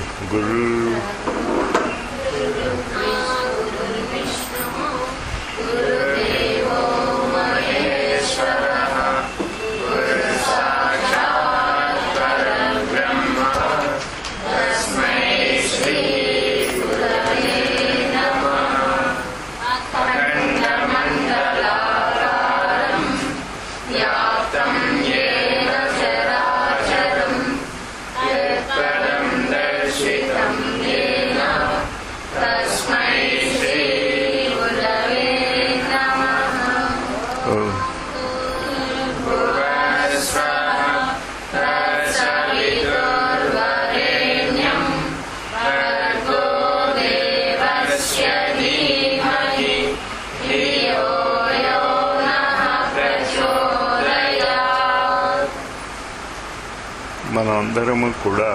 గురు ఓం. మనం అందరము కూడా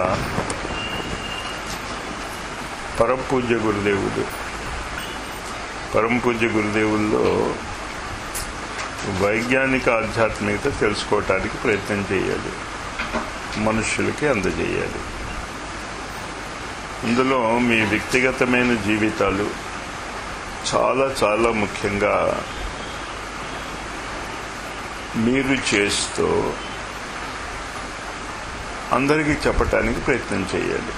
పరమపూజ్య గురుదేవుడు పరమపూజ్య గురుదేవుల్లో వైజ్ఞానిక ఆధ్యాత్మికత తెలుసుకోవటానికి ప్రయత్నం చేయాలి మనుషులకి అందజేయాలి ఇందులో మీ వ్యక్తిగతమైన జీవితాలు చాలా చాలా ముఖ్యంగా మీరు చేస్తూ అందరికీ చెప్పటానికి ప్రయత్నం చేయాలి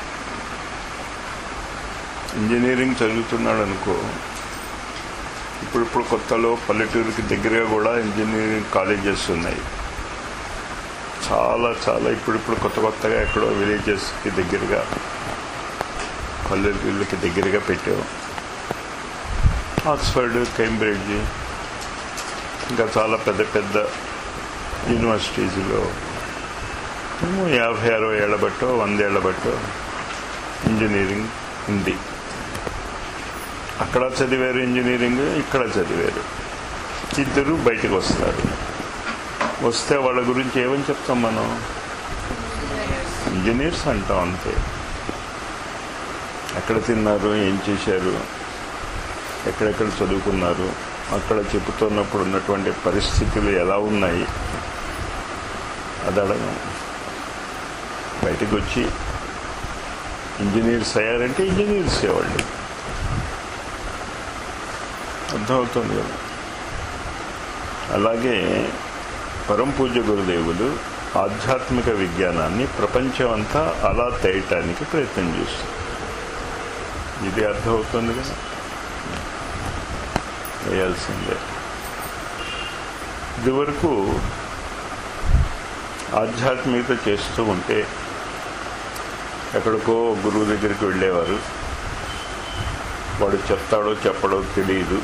ఇంజనీరింగ్ చదువుతున్నాడు అనుకో ఇప్పుడు ఇప్పుడు కొత్తలో పల్లెటూరుకి దగ్గరగా కూడా ఇంజనీరింగ్ కాలేజెస్ ఉన్నాయి చాలా చాలా ఇప్పుడు ఇప్పుడు కొత్త కొత్తగా ఎక్కడో విలేజెస్కి దగ్గరగా పల్లెటూళ్ళకి దగ్గరగా పెట్టాం ఆక్స్ఫర్డ్ కేంబ్రిడ్జ్ ఇంకా చాలా పెద్ద పెద్ద యూనివర్సిటీస్లో యాభై అరవై ఏళ్ళ బట్టో వందేళ్ల బట్టో ఇంజనీరింగ్ ఉంది అక్కడ చదివారు ఇంజనీరింగ్ ఇక్కడ చదివారు ఇద్దరు బయటకు వస్తారు వస్తే వాళ్ళ గురించి ఏమని చెప్తాం మనం ఇంజనీర్స్ అంటాం అంతే ఎక్కడ తిన్నారు ఏం చేశారు ఎక్కడెక్కడ చదువుకున్నారు అక్కడ చెబుతున్నప్పుడు ఉన్నటువంటి పరిస్థితులు ఎలా ఉన్నాయి అది అడగం బయటకు వచ్చి ఇంజనీర్స్ అయ్యారంటే ఇంజనీర్స్ వాళ్ళు అర్థమవుతుంది కదా అలాగే పరమ పూజ్య గురుదేవులు ఆధ్యాత్మిక విజ్ఞానాన్ని ప్రపంచం అంతా అలా తేయటానికి ప్రయత్నం చేస్తారు ఇది అర్థమవుతుంది కదా వేయాల్సిందే ఇదివరకు ఆధ్యాత్మికత చేస్తూ ఉంటే ఎక్కడికో గురువు దగ్గరికి వెళ్ళేవారు వాడు చెప్తాడో చెప్పడో తెలియదు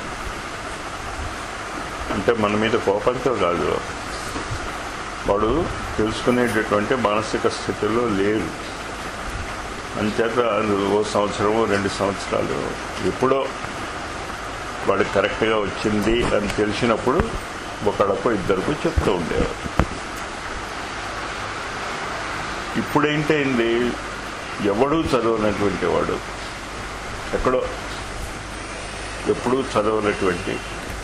అంటే మన మీద కోపంతో కాదు వాడు తెలుసుకునేటటువంటి మానసిక స్థితిలో లేరు అంచేత ఓ సంవత్సరము రెండు సంవత్సరాలు ఎప్పుడో వాడు కరెక్ట్గా వచ్చింది అని తెలిసినప్పుడు ఒకళ్ళకు ఇద్దరికి చెప్తూ ఉండేవారు ఇప్పుడేంటైంది ఎవడూ చదవనటువంటి వాడు ఎక్కడో ఎప్పుడూ చదవనటువంటి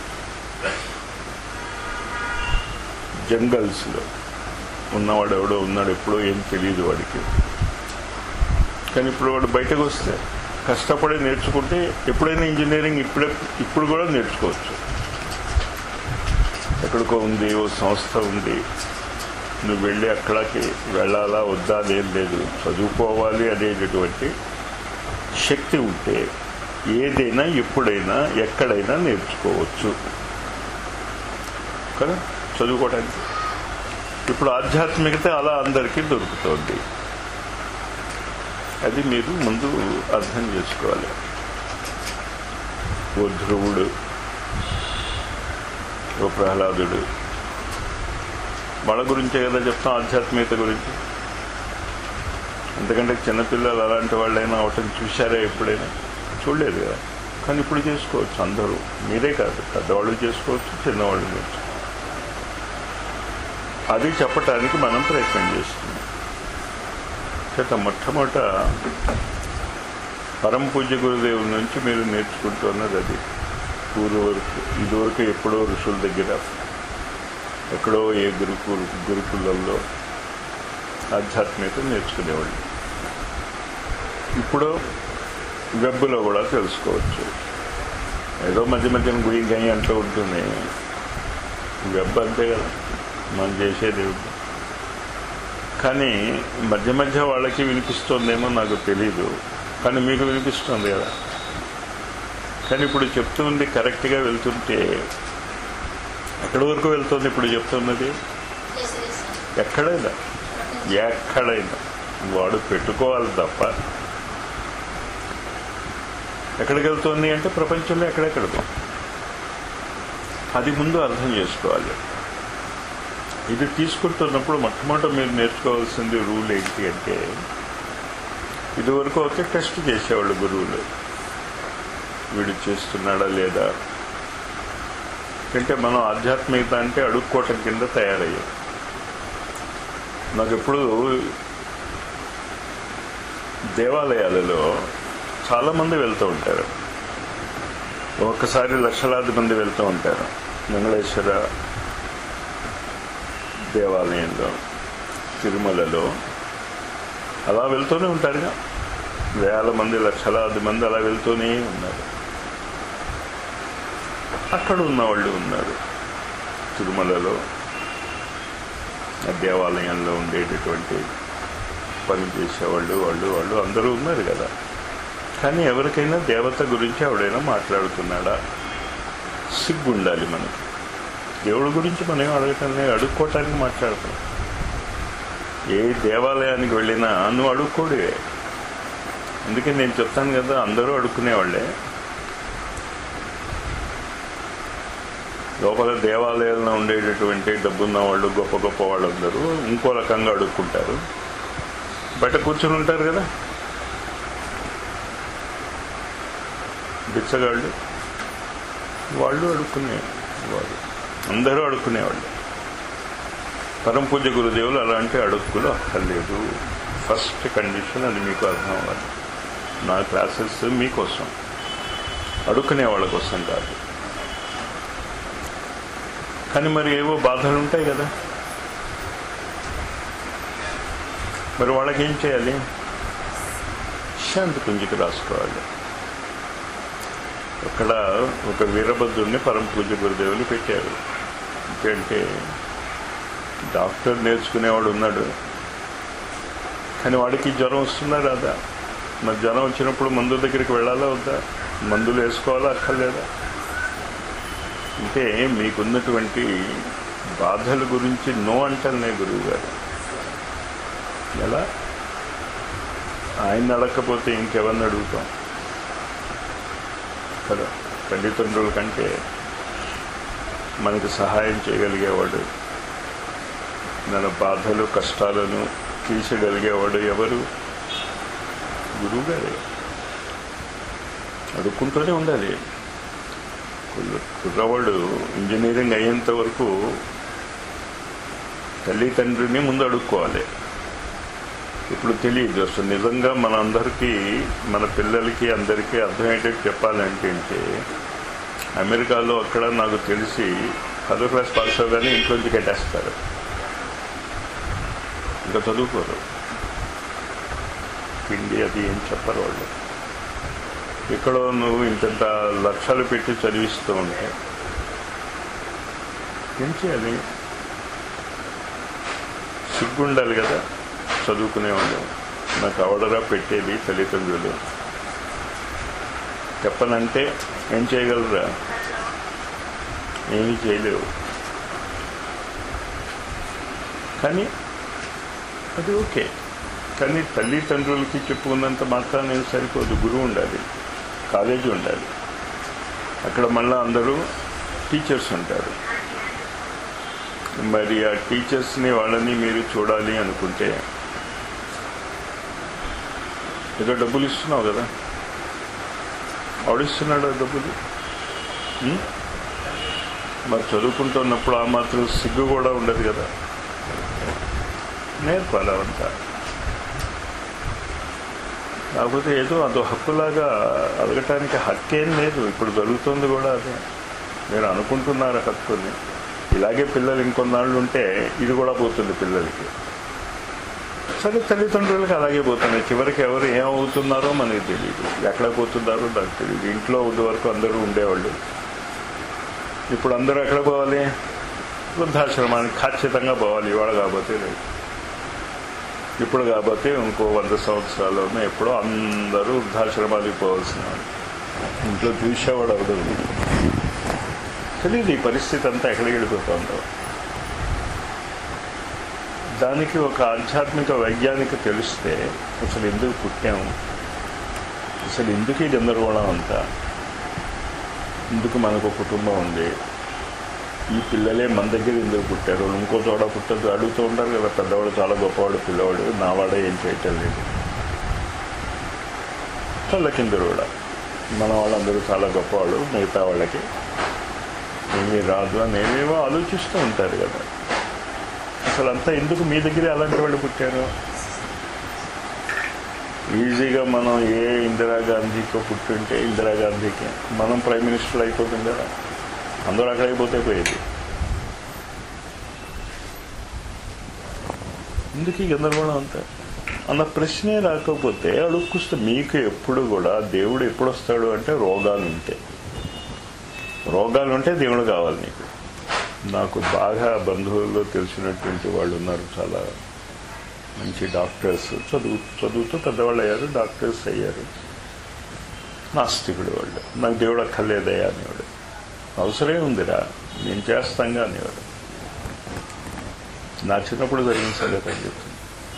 జంగల్స్లో ఉన్నవాడు ఎవడో ఉన్నాడు ఎప్పుడో ఏం తెలియదు వాడికి కానీ ఇప్పుడు వాడు బయటకు వస్తే కష్టపడి నేర్చుకుంటే ఎప్పుడైనా ఇంజనీరింగ్ ఇప్పుడే ఇప్పుడు కూడా నేర్చుకోవచ్చు ఎక్కడికో ఉంది ఓ సంస్థ ఉంది నువ్వు వెళ్ళి అక్కడికి వెళ్ళాలా వద్దా అదేం లేదు చదువుకోవాలి అనేటటువంటి శక్తి ఉంటే ఏదైనా ఎప్పుడైనా ఎక్కడైనా నేర్చుకోవచ్చు కదా చదువుకోవడానికి ఇప్పుడు ఆధ్యాత్మికత అలా అందరికీ దొరుకుతోంది అది మీరు ముందు అర్థం చేసుకోవాలి ఓ ధ్రువుడు ఓ ప్రహ్లాదుడు వాళ్ళ గురించే కదా చెప్తాం ఆధ్యాత్మికత గురించి ఎందుకంటే చిన్నపిల్లలు అలాంటి వాళ్ళైనా అవటం చూశారా ఎప్పుడైనా చూడలేదు కదా కానీ ఇప్పుడు చేసుకోవచ్చు అందరూ మీరే కాదు పెద్దవాళ్ళు చేసుకోవచ్చు చిన్నవాళ్ళు చేసుకోవచ్చు అది చెప్పటానికి మనం ప్రయత్నం చేస్తున్నాం చేత మొట్టమొదట పరమ పూజ్య గురుదేవుల నుంచి మీరు నేర్చుకుంటున్నది అది పూర్వ వరకు ఇదివరకు ఎప్పుడో ఋషుల దగ్గర ఎక్కడో ఏ గురుకులు గురుకులలో ఆధ్యాత్మికత నేర్చుకునేవాళ్ళు ఇప్పుడు వెబ్లో కూడా తెలుసుకోవచ్చు ఏదో మధ్య మధ్యన గుయి గయి అంటూ ఉంటుంది వెబ్ అంతే కదా మనం చేసేది ఏమిటి? కానీ మధ్య మధ్య వాళ్ళకి వినిపిస్తుందేమో నాకు తెలీదు కానీ మీకు వినిపిస్తుంది కదా కానీ ఇప్పుడు చెప్తుంది కరెక్ట్గా వెళ్తుంటే ఎక్కడి వరకు వెళ్తుంది ఇప్పుడు చెప్తున్నది Yes, yes, sir. ఎక్కడైనా ఎక్కడైనా వాడు పెట్టుకోవాలి తప్ప ఎక్కడికి వెళ్తుంది అంటే ప్రపంచంలో ఎక్కడెక్కడికో అది ముందు అర్థం చేసుకోవాలి ఇది తీసుకుంటున్నప్పుడు మొట్టమొదట మీరు నేర్చుకోవాల్సింది రూల్ ఏంటి అంటే ఇదివరకు అయితే టెస్ట్ చేసేవాళ్ళు గురువులు వీడు చేస్తున్నాడా లేదా అంటే మనం ఆధ్యాత్మికత అంటే అడుక్కోవటం కింద తయారయ్యాం నాకు ఎప్పుడు దేవాలయాలలో చాలామంది వెళ్తూ ఉంటారు ఒక్కసారి లక్షలాది మంది వెళ్తూ ఉంటారు వెంకటేశ్వర దేవాలయంలో తిరుమలలో అలా వెళ్తూనే ఉంటారుగా వేల మంది లక్షలాది మంది అలా వెళ్తూనే ఉన్నారు అక్కడ ఉన్న వాళ్ళు ఉన్నారు తిరుమలలో ఆ దేవాలయంలో ఉండేటటువంటి పని చేసేవాళ్ళు వాళ్ళు వాళ్ళు అందరూ ఉన్నారు కదా కానీ ఎవరికైనా దేవత గురించి ఎవడైనా మాట్లాడుతున్నాడా సిగ్గు ఉండాలి మనకి దేవుడి గురించి మనం ఏం అడగటం లేదు, అడుక్కోవటానికి మాట్లాడతాం ఏ దేవాలయానికి వెళ్ళినా నువ్వు అడుక్కోడివే అందుకే నేను చెప్తాను కదా అందరూ అడుక్కునేవాళ్ళే లోపల దేవాలయాల్లో ఉండేటటువంటి డబ్బున్న వాళ్ళు గొప్ప గొప్ప వాళ్ళందరూ ఇంకో రకంగా అడుక్కుంటారు బయట కూర్చొని ఉంటారు కదా బిచ్చగాళ్ళు వాళ్ళు అడుక్కునే వాళ్ళు అందరూ అడుక్కునేవాళ్ళు పరమ పూజ గురుదేవులు అలాంటి అడుక్కులు అక్కర్లేదు ఫస్ట్ కండిషన్ అది మీకు అర్థం అవ్వాలి నా క్లాసెస్ మీకోసం అడుక్కునే వాళ్ళ కోసం కాదు కానీ మరి ఏవో బాధలు ఉంటాయి కదా మరి వాళ్ళకి ఏం చేయాలి శాంతి పుంజికి రాసుకోవాలి అక్కడ ఒక వీరభద్రుడిని పరమ పూజ గురుదేవులు పెట్టారు ఎందుకంటే డాక్టర్ నేర్చుకునేవాడు ఉన్నాడు కానీ వాడికి జ్వరం వస్తుందా రాదా మరి జ్వరం వచ్చినప్పుడు మందు దగ్గరికి వెళ్ళాలా వద్దా మందులు వేసుకోవాలా అక్కర్లేదా అంటే మీకున్నటువంటి బాధల గురించి నో అంటానే గురువు గారు ఎలా ఆయన అడగకపోతే ఇంకెవరిని అడుగుతాం కదా తల్లిదండ్రుల కంటే మనకి సహాయం చేయగలిగేవాడు మన బాధలు కష్టాలను తీర్చగలిగేవాడు ఎవరు గురువుగారే అడుక్కుంటూనే ఉండాలి కుర్ర- కుర్రవాడు ఇంజనీరింగ్ అయ్యేంత వరకు తల్లి తండ్రిని ముందు అడుక్కోవాలి ఇప్పుడు తెలియదు అసలు నిజంగా మన అందరికీ మన పిల్లలకి అందరికీ అర్థమయ్యేటట్టు చెప్పాలంటే అంటే అమెరికాలో అక్కడ నాకు తెలిసి పదో క్లాస్ పాస్ అవగానే ఇంట్లోంచి కట్టేస్తారు ఇంకా చదువుకోరు పిండి అది ఏం చెప్పరు వాళ్ళు ఎక్కడో నువ్వు ఇంత లక్షలు పెట్టి చదివిస్తూ ఉంటే ఏం చేయాలి సిగ్గుండాలి కదా చదువుకునేవాళ్ళు నాకు అవడరా పెట్టేది తల్లిదండ్రులు చెప్పనంటే ఏం చేయగలరా ఏమీ చేయలేవు కానీ అది ఓకే కానీ తల్లిదండ్రులకి చెప్పుకున్నంత మాత్రం నేను సరిపోదు గురువు ఉండాలి కాలేజీ ఉండాలి అక్కడ మళ్ళీ అందరూ టీచర్స్ ఉంటారు మరి ఆ టీచర్స్ని వాళ్ళని మీరు చూడాలి అనుకుంటే ఏదో డబ్బులు ఇస్తున్నావు కదా ఆవిడిస్తున్నాడు ఆ డబ్బులు ఉం? మరి చదువుకుంటున్నప్పుడు ఆ మాత్రం సిగ్గు కూడా ఉండదు కదా నేర్పాలి అవంతా కాకపోతే ఏదో అదో హక్కులాగా అడగటానికి హక్కేం లేదు ఇప్పుడు జరుగుతుంది కూడా అదే మీరు అనుకుంటున్నారు హక్కుని ఇలాగే పిల్లలు ఇంకొన్నాళ్ళు ఉంటే ఇది కూడా పోతుంది పిల్లలకి సరే తల్లిదండ్రులకు అలాగే పోతున్నాయి చివరికి ఎవరు ఏమవుతున్నారో మనకి తెలియదు ఎక్కడ పోతున్నారో నాకు తెలియదు ఇంట్లో ఉండే వరకు అందరూ ఉండేవాళ్ళు ఇప్పుడు అందరూ ఎక్కడ పోవాలి వృద్ధాశ్రమానికి ఖచ్చితంగా పోవాలి ఇవాళ కాకపోతే రేపు ఇప్పుడు కాకపోతే ఇంకో వంద సంవత్సరాల్లోనే ఎప్పుడో అందరూ వృద్ధాశ్రమానికి పోవాల్సిన వాళ్ళు. ఇంట్లో చూసేవాడు అవదు తెలియదు ఈ పరిస్థితి అంతా ఎక్కడికి వెళ్ళిపోతుందో దానికి ఒక ఆధ్యాత్మిక వైజ్ఞానిక తెలిస్తే అసలు ఎందుకు పుట్టాము అసలు ఎందుకు ఈ గందరగోళం అంతా ఎందుకు మనకు కుటుంబం ఉంది ఈ పిల్లలే మన దగ్గర ఎందుకు పుట్టారు ఇంకో చోట పుట్టదు అడుగుతూ ఉంటారు కదా పెద్దవాడు చాలా గొప్పవాడు పిల్లవాడు నావాడే ఏం చేయటం లేదు తల్ల కిందరు కూడా మన వాళ్ళందరూ చాలా గొప్పవాళ్ళు మిగతా వాళ్ళకి ఏమీ రాదు అని ఏమేమో ఆలోచిస్తూ ఉంటారు కదా అసలు అంతా ఎందుకు మీ దగ్గర అలాంటి వాళ్ళు పుట్టారు ఈజీగా మనం ఏ ఇందిరాగాంధీకో పుట్టుంటే ఇందిరాగాంధీకి మనం ప్రైమ్ మినిస్టర్ అయిపోతుంది కదా అందరూ అక్కడ అయిపోతే పోయేది ఎందుకు ఈ గందరగోళం అంతా అన్న ప్రశ్నే రాకపోతే అడుక్కొస్తే మీకు ఎప్పుడు కూడా దేవుడు ఎప్పుడు వస్తాడు అంటే రోగాలు ఉంటాయి రోగాలు ఉంటే దేవుడు కావాలి నీకు నాకు బాగా బంధువుల్లో తెలిసినటువంటి వాళ్ళు ఉన్నారు చాలా మంచి డాక్టర్స్ చదువు చదువుతూ పెద్దవాళ్ళు అయ్యారు డాక్టర్స్ అయ్యారు నాస్తికుడు వాళ్ళు నాకు దేవుడు అక్కర్లేదయ్యా అనేవాడు అవసరమే ఉందిరా నేను చేస్తాంగా అనేవాడు నా చిన్నప్పుడు జరిగిన సంగతి అని చెప్తుంది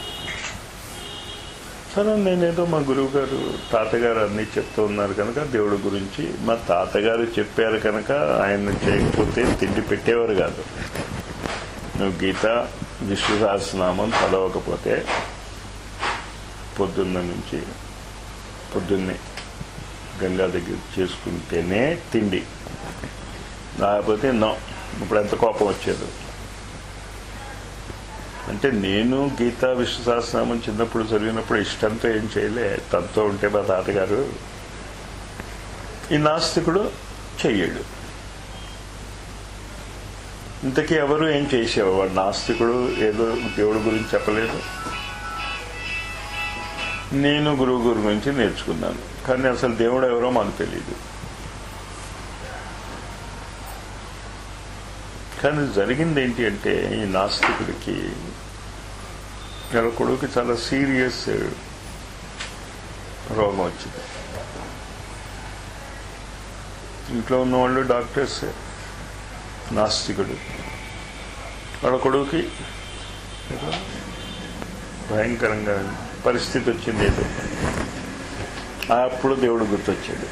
సరే నేనేదో మా గురువు గారు తాతగారు అన్నీ చెప్తూ ఉన్నారు కనుక దేవుడి గురించి మా తాతగారు చెప్పారు కనుక ఆయన చేయకపోతే తిండి పెట్టేవారు కాదు నువ్వు గీత విష్ణు సహస్రనామం చదవకపోతే పొద్దున్న నుంచి పొద్దున్నే గంగా దగ్గర చేసుకుంటేనే తిండి లేకపోతే నో ఇప్పుడు ఎంత కోపం వచ్చేది అంటే నేను గీతా విష్ణు సహస్రనామం చిన్నప్పుడు చదివినప్పుడు ఇష్టంతో ఏం చేయలే తనతో ఉంటే మా తాతగారు ఈ నాస్తికుడు చెయ్యడు ఇంతకీ ఎవరు ఏం చేసేవాడు వాడు నాస్తికుడు ఏదో దేవుడి గురించి చెప్పలేదు నేను గురువు గురు గురించి నేర్చుకున్నాను కానీ అసలు దేవుడు ఎవరో మాకు తెలియదు కానీ జరిగింది ఏంటి అంటే ఈ నాస్తికుడికి వీళ్ళ కొడుకు చాలా సీరియస్ రోగం వచ్చింది ఇంట్లో ఉన్నవాళ్ళు డాక్టర్స్ నాస్తికుడు వాళ్ళ కొడుకుకి ఏదో భయంకరంగా పరిస్థితి వచ్చింది ఏదో అప్పుడు దేవుడు గుర్తొచ్చాడు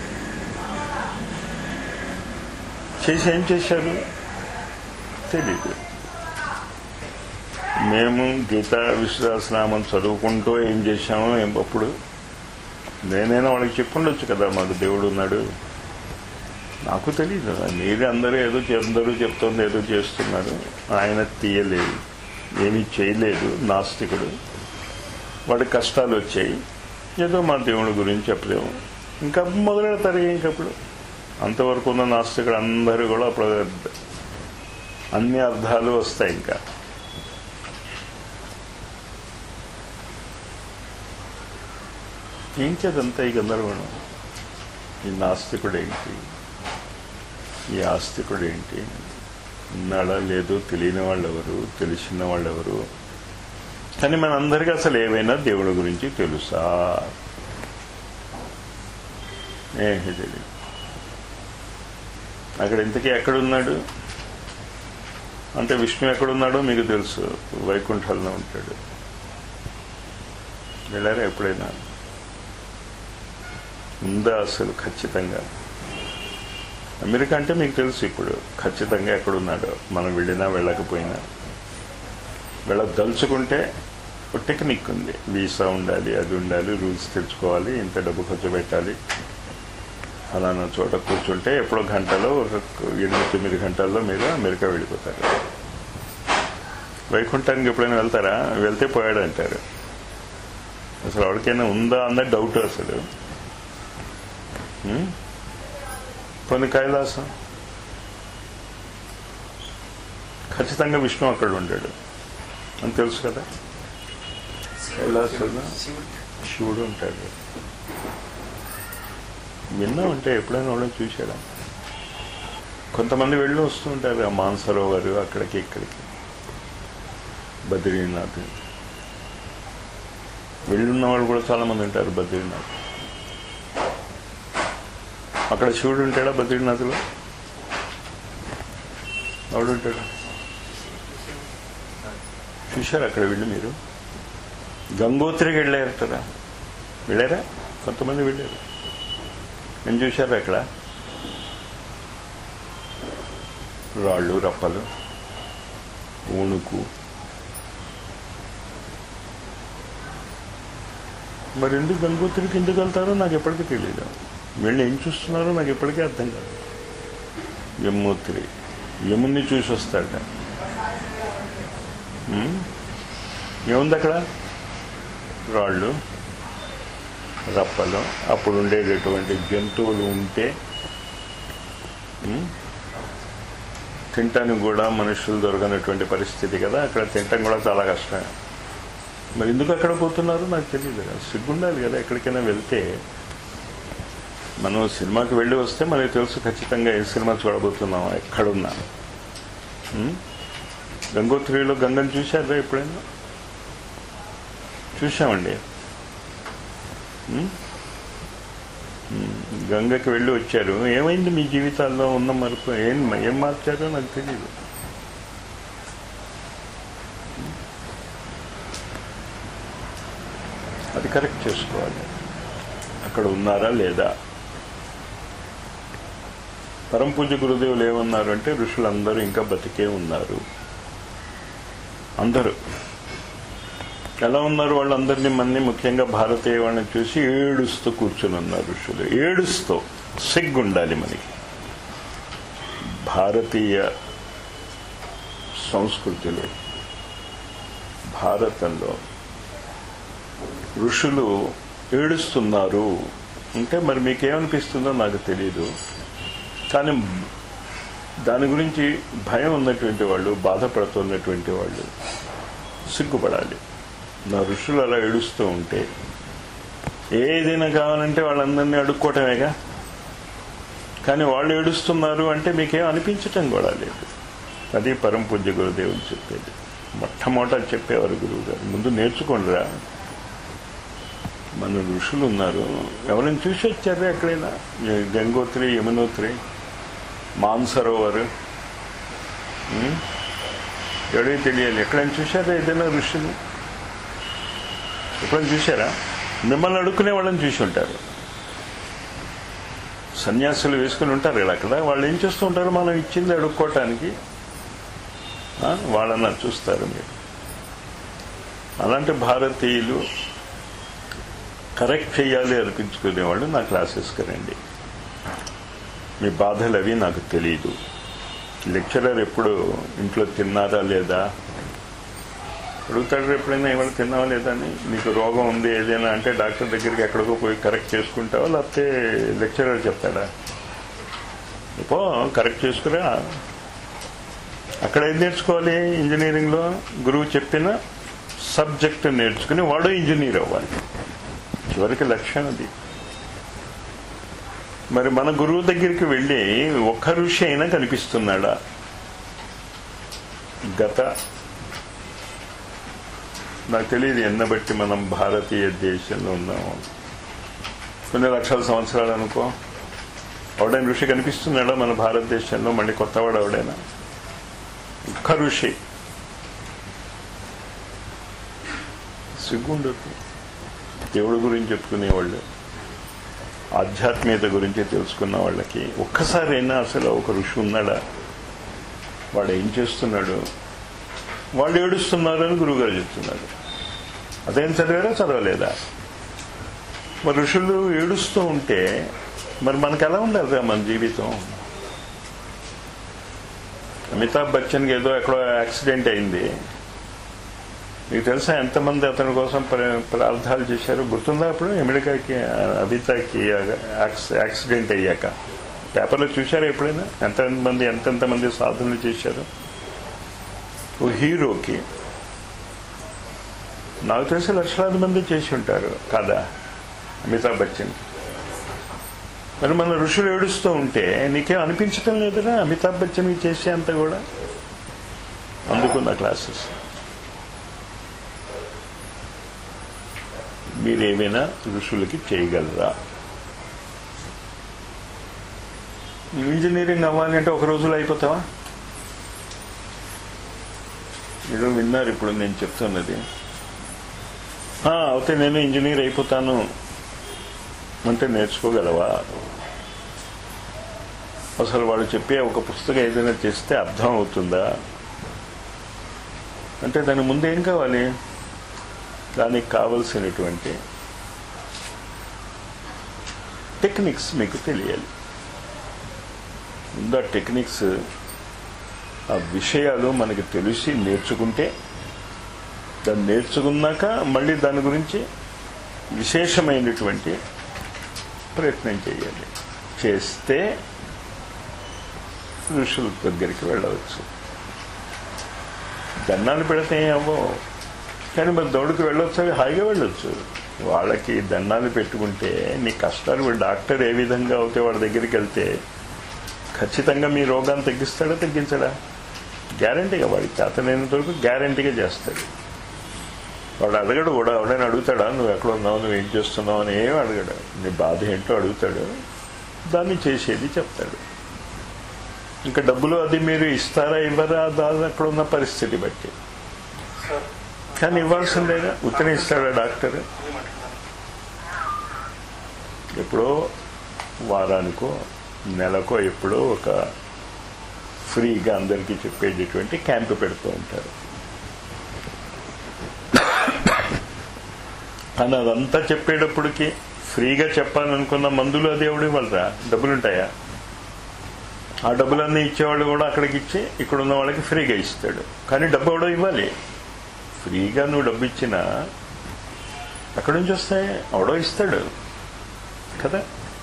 చేసి ఏం చేశారు తెలీదు మేము గీతా విశ్వాసనామం చదువుకుంటూ ఏం చేశామో ఏం అప్పుడు నేనైనా వాళ్ళకి చెప్పుండొచ్చు కదా మాకు దేవుడు ఉన్నాడు నాకు తెలియదు మీరు అందరూ ఏదో చె- అందరూ చెప్తుంది ఏదో చేస్తున్నారు ఆయన తీయలేదు ఏమీ చేయలేదు నాస్తికుడు వాడి కష్టాలు వచ్చాయి ఏదో మా దేవుడి గురించి చెప్పలేము ఇంకా మొదలెడతారు ఇంకప్పుడు అంతవరకు ఉన్న నాస్తికుడు అందరూ కూడా అప్పుడు అన్ని అర్థాలు వస్తాయి ఇంకా ఏం చేదంతా ఈ గందరగోళం ఈ నాస్తికుడు ఏంటి ఈ ఆస్తికుడు ఏంటి ఉన్నాడా లేదు తెలియని వాళ్ళు ఎవరు తెలిసిన వాళ్ళు ఎవరు కానీ మనందరికీ అసలు ఏమైనా దేవుడి గురించి తెలుసా ఏమీ తెలియదు అక్కడ ఇంతకీ ఎక్కడున్నాడు అంటే విష్ణు ఎక్కడున్నాడో మీకు తెలుసు వైకుంఠంలో ఉంటాడు వెళ్ళారా ఎప్పుడైనా ఉందా అసలు ఖచ్చితంగా అమెరికా అంటే మీకు తెలుసు ఇప్పుడు ఖచ్చితంగా ఎక్కడున్నాడో మనం వెళ్ళినా వెళ్ళకపోయినా వెళ్ళదలుచుకుంటే ఒక టెక్నిక్ ఉంది వీసా ఉండాలి అది ఉండాలి రూల్స్ తెచ్చుకోవాలి ఇంత డబ్బు ఖర్చు పెట్టాలి అలానా చోట కూర్చుంటే ఎప్పుడో గంటలో ఒక ఎనిమిది తొమ్మిది గంటల్లో మీరు అమెరికా వెళ్ళిపోతారు వైకుంఠానికి ఎప్పుడైనా వెళ్తారా వెళ్తే పోయాడు అంటారు అసలు ఎవరికైనా ఉందా అన్న డౌట్ అసలు ఉం? కొన్ని కైలాసం ఖచ్చితంగా విష్ణు అక్కడ ఉండాడు అని తెలుసు కదా కైలాసంలో శివుడు ఉంటాడు విన్నా ఉంటే ఎప్పుడైనా వాళ్ళని చూసాడా కొంతమంది వెళ్ళి వస్తూ ఉంటారు ఆ మాన్సరోవర్ అక్కడికి ఇక్కడికి బద్రీనాథ్ వెళ్ళున్న వాళ్ళు కూడా చాలా మంది ఉంటారు బద్రీనాథ్ అక్కడ శివుడు ఉంటాడా బద్రీనాథ్లో ఎవడు ఉంటాడు చూశారు అక్కడ వెళ్ళి మీరు గంగోత్రికి వెళ్ళారు కదా వెళ్ళారా కొంతమంది వెళ్ళారు నేను చూశారు అక్కడ రాళ్ళు రప్పలు ఊణుకు మరి ఎందుకు గంగోత్రికి ఎందుకు వెళ్తారో నాకు ఎప్పటికీ తెలియదు వీళ్ళు ఏం చూస్తున్నారో నాకు ఎప్పటికీ అర్థం కాదు యమునోత్రి యముని చూసి వస్తాడ ఉమ్? ఏముంది అక్కడ రాళ్ళు రప్పలు అప్పుడు ఉండేటటువంటి జంతువులు ఉంటే ఉమ్? తినటానికి కూడా మనుషులు దొరకనటువంటి పరిస్థితి కదా అక్కడ తినటం కూడా చాలా కష్టమే మరి ఎందుకు అక్కడ పోతున్నారు నాకు తెలియదు కదా సిగ్గుండాలి కదా ఎక్కడికైనా వెళ్తే మనం సినిమాకి వెళ్ళి వస్తే మనకి తెలుసు ఖచ్చితంగా ఏ సినిమా చూడబోతున్నాం ఎక్కడున్నా ఉం? గంగోత్రిలో గంగను చూశారా ఎప్పుడైనా చూసామండి ఉం? ఉం. గంగకి వెళ్ళి వచ్చారు ఏమైంది మీ జీవితాల్లో ఉన్న మరపు ఏం ఏం మార్చారో నాకు తెలియదు అది కరెక్ట్ చేసుకోవాలి అక్కడ ఉన్నారా లేదా పరమ పూజ గురుదేవులు ఏమన్నారు అంటే ఋషులందరూ ఇంకా బతికే ఉన్నారు అందరూ ఎలా ఉన్నారు వాళ్ళందరినీ మన్ని ముఖ్యంగా భారతీయ వాళ్ళని చూసి ఏడుస్తూ కూర్చుని ఉన్నారు ఋషులు ఏడుస్తూ సిగ్గుండాలి మనకి భారతీయ సంస్కృతిలో భారతంలో ఋషులు ఏడుస్తున్నారు అంటే మరి మీకేమనిపిస్తుందో నాకు తెలియదు కానీ దాని గురించి భయం ఉన్నటువంటి వాళ్ళు బాధపడుతున్నటువంటి వాళ్ళు సిగ్గుపడాలి నా ఋషులు అలా ఏడుస్తూ ఉంటే ఏదైనా కావాలంటే వాళ్ళందరినీ అడుక్కోవటమేగా కానీ వాళ్ళు ఏడుస్తున్నారు అంటే మీకేం అనిపించటం కూడా లేదు అది పరమ పూజ్య గురుదేవులు చెప్పేది మొట్టమొదట చెప్పేవారు గురువు గారు ముందు నేర్చుకోండిరా మన ఋషులు ఉన్నారు ఎవరైనా చూసి వచ్చారా ఎక్కడైనా ఈ గంగోత్రి యమునోత్రి మాన్సరోవర్ ఉం? ఎవరికి తెలియాలి ఎక్కడైనా చూశారా ఏదైనా ఋషులు ఎప్పుడైనా చూశారా మిమ్మల్ని అడుక్కునే వాళ్ళని చూసి ఉంటారు సన్యాసులు వేసుకుని ఉంటారు కదా అక్కడ వాళ్ళు ఏం చేస్తూ ఉంటారు మనం ఇచ్చింది అడుక్కోవటానికి ఆ? వాళ్ళని చూస్తారు మీరు అలాంటి భారతీయులు కరెక్ట్ చేయాలి అనిపించుకునేవాళ్ళు నా క్లాసెస్కి రండి మీ బాధలు అవి నాకు తెలియదు లెక్చరర్ ఎప్పుడు ఇంట్లో తిన్నారా లేదా అడుగుతాడు ఎప్పుడైనా ఇవాళ తిన్నావా లేదా అని నీకు రోగం ఉంది ఏదైనా అంటే డాక్టర్ దగ్గరికి ఎక్కడికో పోయి కరెక్ట్ చేసుకుంటావా లేకపోతే లెక్చరర్ చెప్తాడా పో కరెక్ట్ చేసుకురా అక్కడ ఏం నేర్చుకోవాలి ఇంజనీరింగ్లో గురువు చెప్పిన సబ్జెక్ట్ నేర్చుకుని వాడు ఇంజనీర్ అవ్వాలి చివరికి లక్ష్యం అది మరి మన గురువు దగ్గరికి వెళ్ళి ఒక్క ఋషి అయినా కనిపిస్తున్నాడా గత నాకు తెలియదు ఎన్న బట్టి మనం భారతీయ దేశంలో ఉన్నాము కొన్ని లక్షల సంవత్సరాలు అనుకో ఎవడైనా ఋషి కనిపిస్తున్నాడా మన భారతదేశంలో మళ్ళీ కొత్తవాడు ఎవడైనా ఒక్క ఋషి సిగ్గుండదు దేవుడి గురించి చెప్పుకునేవాళ్ళు ఆధ్యాత్మికత గురించి తెలుసుకున్న వాళ్ళకి ఒక్కసారైనా అసలు ఒక ఋషి ఉన్నాడా వాడు ఏం చేస్తున్నాడు వాళ్ళు ఏడుస్తున్నారని గురువుగారు చెప్తున్నారు అదేం చదివారా చదవలేదా మరి ఋషులు ఏడుస్తూ ఉంటే మరి మనకు ఎలా ఉండాలిరా మన జీవితం అమితాబ్ బచ్చన్కి ఏదో ఎక్కడో యాక్సిడెంట్ అయింది మీకు తెలుసా ఎంతమంది అతని కోసం ప్ర- ప్రార్థనలు చేశారు గుర్తుందా అప్పుడు అమెరికాకి అబితాకి యాక్సిడెంట్ అయ్యాక పేపర్లో చూశారా ఎప్పుడైనా ఎంతమంది ఎంతెంతమంది సాధనలు చేశారు ఓ హీరోకి నాకు తెలిసి లక్షలాది మంది చేసి ఉంటారు కాదా అమితాబ్ బచ్చన్ మరి మన ఋషులు ఏడుస్తూ ఉంటే నీకేం అనిపించటం లేదురా అమితాబ్ బచ్చన్ చేసే అంత కూడా అందుకున్న క్లాసెస్ మీరేమైనా ఋషులకి చేయగలరా ఇంజనీరింగ్ అవ్వాలి అంటే ఒక రోజులో అయిపోతావా మీరు విన్నారు ఇప్పుడు నేను చెప్తున్నది "ఆ, అయితే నేను ఇంజనీర్ అయిపోతాను అంటే నేర్చుకోగలవా అసలు వాడు చెప్పే ఒక పుస్తకం ఏదైనా చేస్తే అర్థం అవుతుందా అంటే దాని ముందు ఏం కావాలి దానికి కావలసినటువంటి టెక్నిక్స్ మీకు తెలియాలి ముందు ఆ టెక్నిక్స్ ఆ విషయాలు మనకి తెలిసి నేర్చుకుంటే దాన్ని నేర్చుకున్నాక మళ్ళీ దాని గురించి విశేషమైనటువంటి ప్రయత్నం చేయాలి చేస్తే ఋషుల దగ్గరికి వెళ్ళవచ్చు దండాలు పెడితే ఏం అవ్వవు కానీ మరి దౌడికి వెళ్ళొచ్చు అవి హాయిగా వెళ్ళొచ్చు వాళ్ళకి దండాలు పెట్టుకుంటే నీ కష్టాలు వీడు డాక్టర్ ఏ విధంగా అవుతే వాడి దగ్గరికి వెళ్తే ఖచ్చితంగా మీ రోగాన్ని తగ్గిస్తాడా తగ్గించడా గ్యారంటీగా వాడికి చేతనైనంత వరకు గ్యారంటీగా చేస్తాడు వాడు అడగడు కూడా ఎవడైనా అడుగుతాడా నువ్వు ఎక్కడ ఉన్నావు నువ్వు ఏం చేస్తున్నావు అని ఏం అడగడు నీ బాధ ఏంటో అడుగుతాడు దాన్ని చేసేది చెప్తాడు ఇంకా డబ్బులు అది మీరు ఇస్తారా ఇవ్వరా దాని అక్కడ ఉన్న పరిస్థితి బట్టి సార్ కానీ ఇవ్వాల్సిందేగా ఉత్తనే ఇస్తాడా డాక్టర్ ఎప్పుడో వారానికో నెలకో ఎప్పుడో ఒక ఫ్రీగా అందరికీ చెప్పేటటువంటి క్యాంప్ పెడుతూ ఉంటారు కానీ అదంతా చెప్పేటప్పటికి ఫ్రీగా చెప్పాలనుకున్న మందులు అది ఎవడు ఇవ్వలరా డబ్బులుంటాయా ఆ డబ్బులన్నీ ఇచ్చేవాళ్ళు కూడా అక్కడికి ఇచ్చి ఇక్కడ ఉన్న వాళ్ళకి ఫ్రీగా ఇస్తాడు కానీ డబ్బు ఎవడో ఇవ్వాలి ఫ్రీగా నువ్వు డబ్బు ఇచ్చినా అక్కడి నుంచి వస్తాయి ఎవడో ఇస్తాడు కదా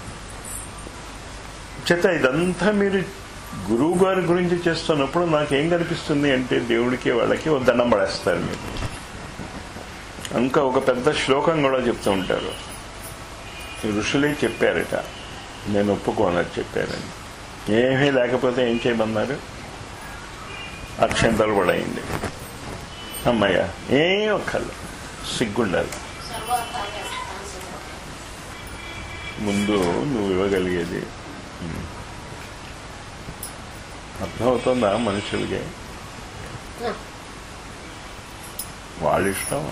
చేత ఇదంతా మీరు గురువు గారి గురించి చేస్తున్నప్పుడు నాకేం కనిపిస్తుంది అంటే దేవుడికి వాళ్ళకి ఓ దండం పడేస్తారు మీరు ఇంకా ఒక పెద్ద శ్లోకం కూడా చెప్తూ ఉంటారు ఈ ఋషులే చెప్పారట నేను ఒప్పుకోనని చెప్పారని ఏమీ లేకపోతే ఏం చేయమన్నారు అక్షంతలు కూడా అయింది అమ్మయ్య ఏం ఒక్కళ్ళు సిగ్గుండాలి ముందు నువ్వు ఇవ్వగలిగేది ఉమ్. అర్థమవుతుందా మనుషులకి వాళ్ళ ఇష్టం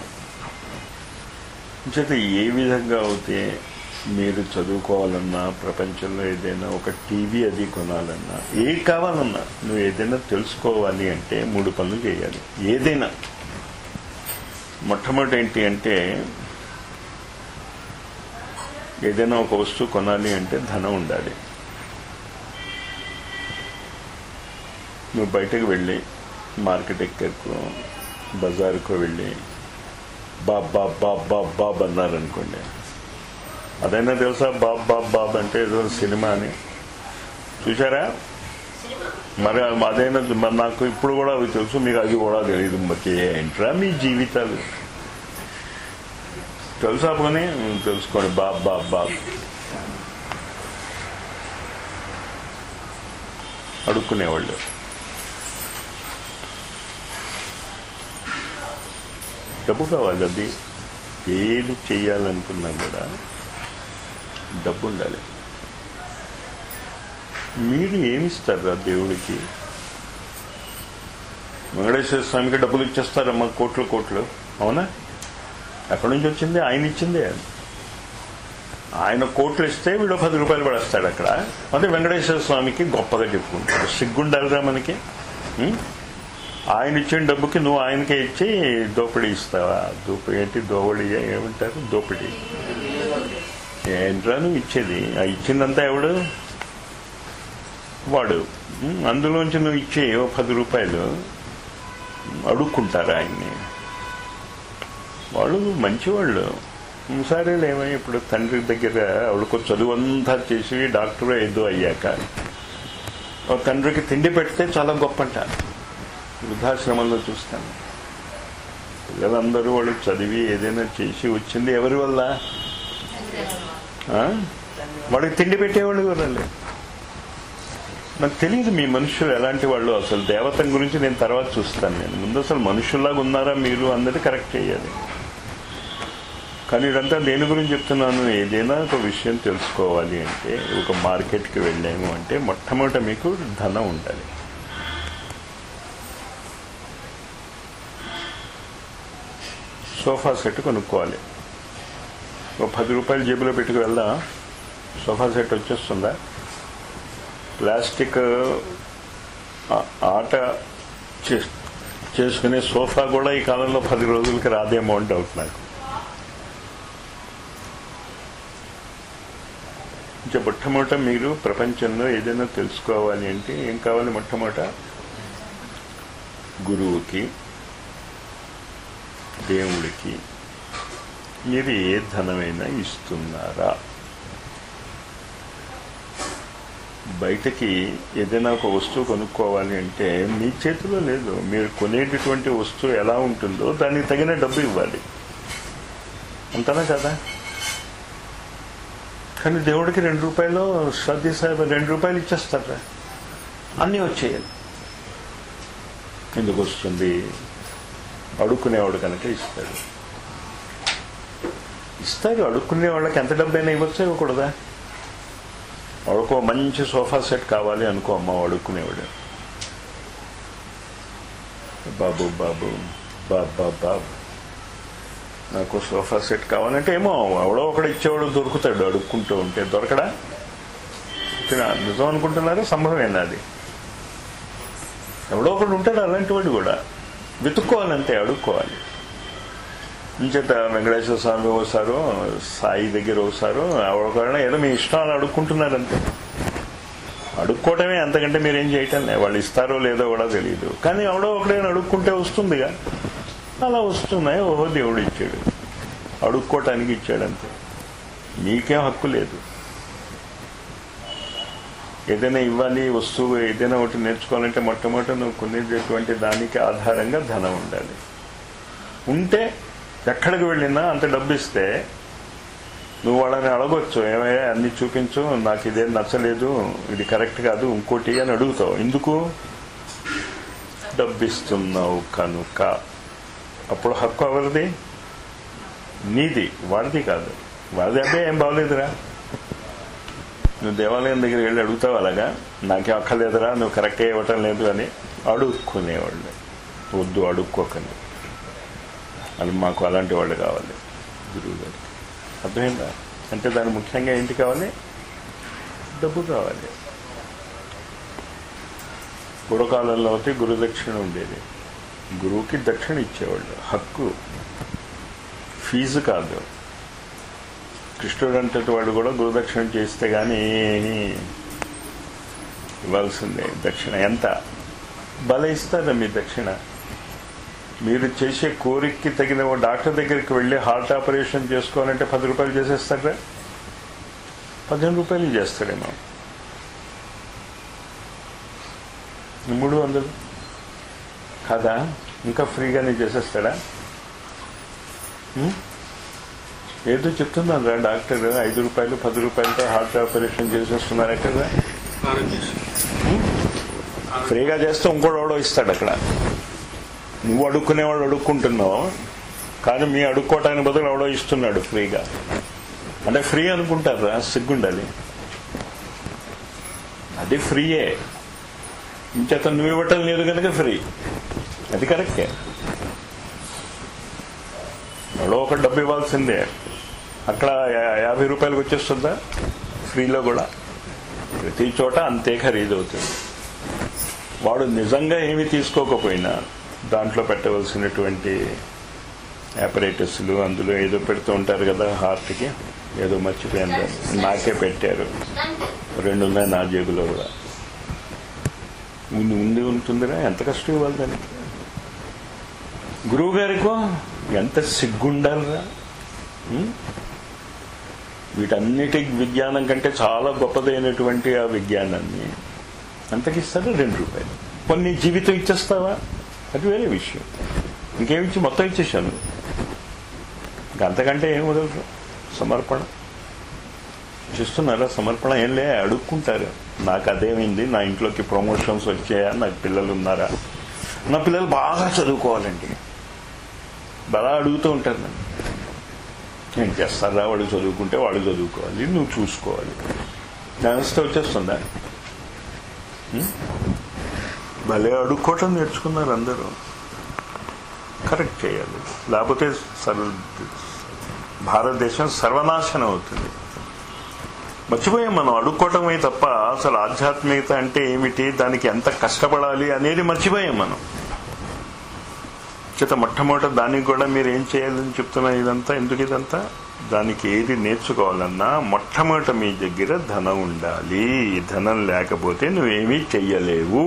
చేత ఏ విధంగా అవుతే మీరు చదువుకోవాలన్నా ప్రపంచంలో ఏదైనా ఒక టీవీ అది కొనాలన్నా ఏ కావాలన్నా నువ్వు ఏదైనా తెలుసుకోవాలి అంటే మూడు పనులు చేయాలి ఏదైనా మొట్టమొదటి ఏంటి అంటే ఏదైనా ఒక వస్తువు కొనాలి అంటే ధనం ఉండాలి నువ్వు బయటకు వెళ్ళి మార్కెట్ ఎక్కకు బజారుకు వెళ్ళి బాబ్ బాబ్ బాబ్ బాబ్ బాబ్ అన్నారనుకోండి అదైనా తెలుసా బాబ్ బాబ్ బాబ్ అంటే ఏదో సినిమా అని చూసారా మరి అదైనా మరి నాకు ఇప్పుడు కూడా అవి తెలుసు మీకు అది కూడా తెలియదు మరి ఏంట్రా మీ జీవితాలు తెలుసా పోనీ తెలుసుకోండి బాబ్ బాబ్ బాబ్ అడుక్కునేవాళ్ళు డబ్బు కావాలి అది ఏది చేయాలనుకున్నా కూడా డబ్బు ఉండాలి మీరు ఏమిస్తారా దేవుడికి వెంకటేశ్వర స్వామికి డబ్బులు ఇచ్చేస్తారమ్మా కోట్లు కోట్లు అవునా ఎక్కడి నుంచి వచ్చింది ఆయన ఇచ్చిందే ఆయన కోట్లు ఇస్తే వీడు పది రూపాయలు పడేస్తాడు అక్కడ అదే వెంకటేశ్వర స్వామికి గొప్పగా చెప్పుకుంటాడు సిగ్గుండాలిరా మనకి ఉం? ఆయన ఇచ్చిన డబ్బుకి నువ్వు ఆయనకే ఇచ్చి దోపిడీ ఇస్తావా దోపిడీ ఏంటి దోవడి ఏమంటారు దోపిడీ ఏంట్రా నువ్వు ఇచ్చేది ఆ ఇచ్చిందంతా ఎవడు వాడు ఉం? అందులోంచి నువ్వు ఇచ్చే ఓ పది రూపాయలు అడుక్కుంటారు ఆయన్ని వాళ్ళు మంచివాళ్ళు ఉం, సరేలేమో ఇప్పుడు తండ్రి దగ్గర ఆవిడకు చదువు అంతా చేసి డాక్టర్ ఏదో అయ్యాక ఓ తండ్రికి తిండి పెడితే చాలా గొప్ప అంట వృద్ధాశ్రమంలో చూస్తాను పిల్లలందరూ వాళ్ళు చదివి ఏదైనా చేసి వచ్చింది ఎవరి వల్ల ఆ? వాడికి తిండి పెట్టేవాళ్ళు ఎవరండి నాకు తెలియదు మీ మనుషులు ఎలాంటి వాళ్ళు అసలు దేవత గురించి నేను తర్వాత చూస్తాను నేను ముందు అసలు మనుషుల్లాగా ఉన్నారా మీరు అందరినీ కరెక్ట్ చేయాలి కానీ ఇదంతా దేని గురించి చెప్తున్నాను ఏదైనా ఒక విషయం తెలుసుకోవాలి అంటే ఒక మార్కెట్కి వెళ్ళాము అంటే మొట్టమొదట మీకు ధనం ఉండాలి సోఫా సెట్ కొనుక్కోవాలి ఒక పది రూపాయలు జేబులో పెట్టుకు వెళ్దాం సోఫా సెట్ వచ్చేస్తుందా ప్లాస్టిక్ ఆ- ఆట చే- చేసుకునే సోఫా కూడా ఈ కాలంలో పది రోజులకి రాదేమో అని డౌట్ నాకు ఇంకా మొట్టమొదట మీరు ప్రపంచంలో ఏదైనా తెలుసుకోవాలి అంటే ఏం కావాలి మొట్టమొదట గురువుకి దేవుడికి మీరు ఏ ధనమైనా ఇస్తున్నారా బయటకి ఏదైనా ఒక వస్తువు కొనుక్కోవాలి అంటే మీ చేతిలో లేదు మీరు కొనేటటువంటి వస్తువు ఎలా ఉంటుందో దానికి తగిన డబ్బు ఇవ్వాలి అంతనా కదా కానీ దేవుడికి రెండు రూపాయలు సర్ది సాహెబ్ రెండు రూపాయలు ఇచ్చేస్తారా అన్నీ వచ్చేయాలి ఎందుకు వస్తుంది అడుక్కునేవాడు కనుక ఇస్తాడు ఇస్తారు అడుక్కునే వాళ్ళకి ఎంత డబ్బైనా ఇవ్వచ్చా ఇవ్వకూడదా వాడుకో మంచి సోఫా సెట్ కావాలి అనుకో అమ్మ అడుక్కునేవాడు బాబు బాబు బాబా బాబు నాకు సోఫా సెట్ కావాలంటే ఏమో ఎవడో ఒకడు ఇచ్చేవాడు దొరుకుతాడు అడుక్కుంటూ ఉంటే దొరకడా తినా నిజం అనుకుంటున్నారా సంభవమేనా అది ఎవడో ఒకడు ఉంటాడు అలాంటి వాడు కూడా వెతుక్కోవాలంటే అడుక్కోవాలి ఇంచేత వెంకటేశ్వర స్వామి ఓసారు సాయి దగ్గర ఓసారు ఎవరికైనా ఏదో మీ ఇష్టం అని అడుక్కుంటున్నారంతే అడుక్కోవటమే అంతకంటే మీరేం చేయటం లే వాళ్ళు ఇస్తారో లేదో కూడా తెలియదు కానీ ఎవడో ఒకడైనా అడుక్కుంటే వస్తుందిగా అలా వస్తున్నాయి ఓహో దేవుడు ఇచ్చాడు అడుక్కోవటానికి ఇచ్చాడు అంతే మీకేం హక్కు లేదు ఏదైనా ఇవ్వాలి వస్తువు ఏదైనా ఒకటి నేర్చుకోవాలంటే మొట్టమొదటి నువ్వు కొనేటటువంటి దానికి ఆధారంగా ధనం ఉండాలి ఉంటే ఎక్కడికి వెళ్ళినా అంత డబ్బు ఇస్తే నువ్వు వాళ్ళని అడగొచ్చు ఏమయ్యా అన్ని చూపించు నాకు ఇదేం నచ్చలేదు ఇది కరెక్ట్ కాదు ఇంకోటి అని అడుగుతావు ఎందుకు డబ్బు ఇస్తున్నావు కనుక అప్పుడు హక్కు ఎవరిది నీది వాడిది కాదు వాడిది అంటే ఏం బాగలేదురా నువ్వు దేవాలయం దగ్గరికి వెళ్ళి అడుగుతావు అలాగా నాకేం అక్కర్లేదురా నువ్వు కరెక్ట్గా ఇవ్వటం లేదు అని అడుక్కునేవాళ్ళు వద్దు అడుక్కోకండి అది మాకు అలాంటి వాళ్ళు కావాలి గురువు గారికి అర్థమైందా అంటే దాని ముఖ్యంగా ఏంటి కావాలి డబ్బు కావాలి పూర్వకాలంలో అయితే గురుదక్షిణ ఉండేది గురువుకి దక్షిణ ఇచ్చేవాళ్ళు హక్కు ఫీజు కాదు కృష్ణుడు అంటే వాడు కూడా గురుదక్షిణ చేస్తే కానీ ఏమీ ఇవ్వాల్సిందే దక్షిణ ఎంత బల ఇస్తారా మీ దక్షిణ మీరు చేసే కోరికకి తగిన ఓ డాక్టర్ దగ్గరికి వెళ్ళి హార్ట్ ఆపరేషన్ చేసుకోవాలంటే పది రూపాయలు చేసేస్తారా పదిహేను రూపాయలు చేస్తాడేమో మూడు వందలు కాదా ఇంకా ఫ్రీగానే చేసేస్తాడా ఉం? ఏదో చెప్తున్నాను రా డాక్టర్ ఐదు రూపాయలు పది రూపాయలతో హార్ట్ ఆపరేషన్ చేసేస్తున్నారు కదా ఫ్రీగా చేస్తే ఇంకోటి ఎవడో ఇస్తాడు అక్కడ నువ్వు అడుక్కునేవాడు అడుక్కుంటున్నావు కానీ మీ అడుక్కోవటానికి బదులు ఎవడో ఇస్తున్నాడు ఫ్రీగా అంటే ఫ్రీ అనుకుంటారా సిగ్గుండాలి అది ఫ్రీయే ఇంచేత నువ్వు ఇవ్వటం లేదు కనుక ఫ్రీ అది కరెక్టే ఎవడో ఒక డబ్బు ఇవ్వాల్సిందే అక్కడ యా- యాభై రూపాయలకు వచ్చేస్తుందా ఫ్రీలో కూడా ప్రతి చోట అంతే ఖరీదు అవుతుంది వాడు నిజంగా ఏమి తీసుకోకపోయినా దాంట్లో పెట్టవలసినటువంటి ఆపరేటస్లు అందులో ఏదో పెడుతూ ఉంటారు కదా హార్ట్కి ఏదో మర్చిపోయాను దాన్ని. నాకే పెట్టారు రెండు ఉన్నాయి నా జేబులో కూడా ఉంది ఉంది ఉంటుందిరా ఎంత కష్టం ఇవ్వాలి దానికి గురువు గారికో ఎంత సిగ్గుండాలిరా ఉం? వీటన్నిటి విజ్ఞానం కంటే చాలా గొప్పదైనటువంటి ఆ విజ్ఞానాన్ని అంతకిస్తాడు రెండు రూపాయలు కొన్ని జీవితం ఇచ్చేస్తావా అది వేరే విషయం ఇంకేమిచ్చి మొత్తం ఇచ్చేసాను ఇంకా అంతకంటే ఏం వదలరు సమర్పణ చేస్తున్నారా సమర్పణ ఏం లే అడుక్కుంటారు నాకు అదేమైంది నా ఇంట్లోకి ప్రమోషన్స్ వచ్చాయా నాకు పిల్లలు ఉన్నారా నా పిల్లలు బాగా చదువుకోవాలండి బాగా అడుగుతూ ఉంటారు నన్ను ఏం చేస్తారా వాడు చదువుకుంటే వాడు చదువుకోవాలి నువ్వు చూసుకోవాలి వ్యవస్థ వచ్చేస్తుందా ఉం? భలే అడుక్కోవటం నేర్చుకున్నారు అందరూ కరెక్ట్ చేయాలి లేకపోతే సర్వ భారతదేశం సర్వనాశనం అవుతుంది మర్చిపోయాం మనం అడుక్కోవటమే తప్ప అసలు ఆధ్యాత్మికత అంటే ఏమిటి దానికి ఎంత కష్టపడాలి అనేది మర్చిపోయాం మనం చేత మొట్టమొదట దానికి కూడా మీరు ఏం చేయాలని చెప్తున్నా ఇదంతా ఎందుకు ఇదంతా దానికి ఏది నేర్చుకోవాలన్నా మొట్టమొదట మీ దగ్గర ధనం ఉండాలి ధనం లేకపోతే నువ్వేమీ చెయ్యలేవు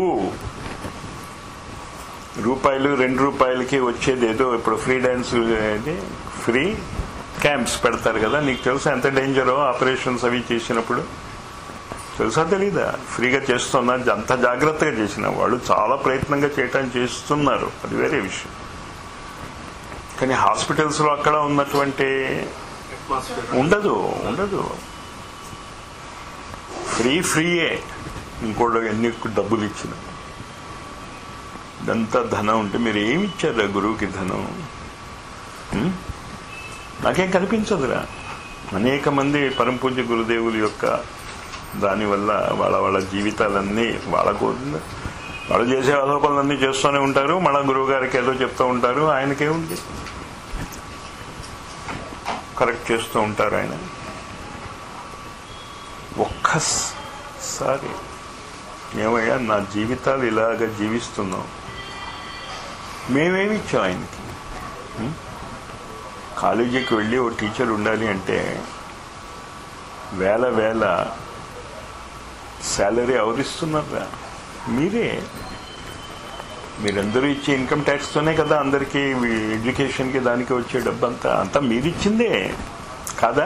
రూపాయలు రెండు రూపాయలకి వచ్చేది ఏదో ఇప్పుడు ఫ్రీ డాన్స్ అనేది ఫ్రీ క్యాంప్స్ పెడతారు కదా నీకు తెలుసా ఎంత డేంజరో ఆపరేషన్స్ అవి చేసినప్పుడు తెలుసా తెలీదా ఫ్రీగా చేస్తున్నా అంత జాగ్రత్తగా చేసిన వాళ్ళు చాలా ప్రయత్నంగా చేయటానికి చేస్తున్నారు అది వేరే విషయం కానీ హాస్పిటల్స్ లో అక్కడ ఉన్నటువంటి ఉండదు ఉండదు ఫ్రీ ఫ్రీయే ఇంకోళ్ళు ఎన్ని డబ్బులు ఇచ్చిన ఇదంతా ధనం ఉంటే మీరు ఏమి ఇచ్చారా గురువుకి ధనం ఉం? నాకేం కనిపించదురా అనేక మంది పరమ పూజ్య గురుదేవుల యొక్క దానివల్ల వాళ్ళ వాళ్ళ జీవితాలన్నీ వాళ్ళకు వాళ్ళు చేసే ఆరోపణలన్నీ చేస్తూనే ఉంటారు మన గురువు గారికి ఏదో చెప్తూ ఉంటారు ఆయనకేముంది కరెక్ట్ చేస్తూ ఉంటారు ఆయన ఒక్కసారి ఏమయ్యా నా జీవితాలు ఇలాగ జీవిస్తున్నాం మేమేమి ఇచ్చాం ఆయనకి ఉం? కాలేజీకి వెళ్ళి ఓ టీచర్ ఉండాలి అంటే వేల వేల శాలరీ ఎవరిస్తున్నారా మీరే మీరందరూ ఇచ్చే ఇన్కమ్ ట్యాక్స్తోనే కదా అందరికీ ఎడ్యుకేషన్కి దానికి వచ్చే డబ్బంతా అంతా మీరిచ్చిందే కాదా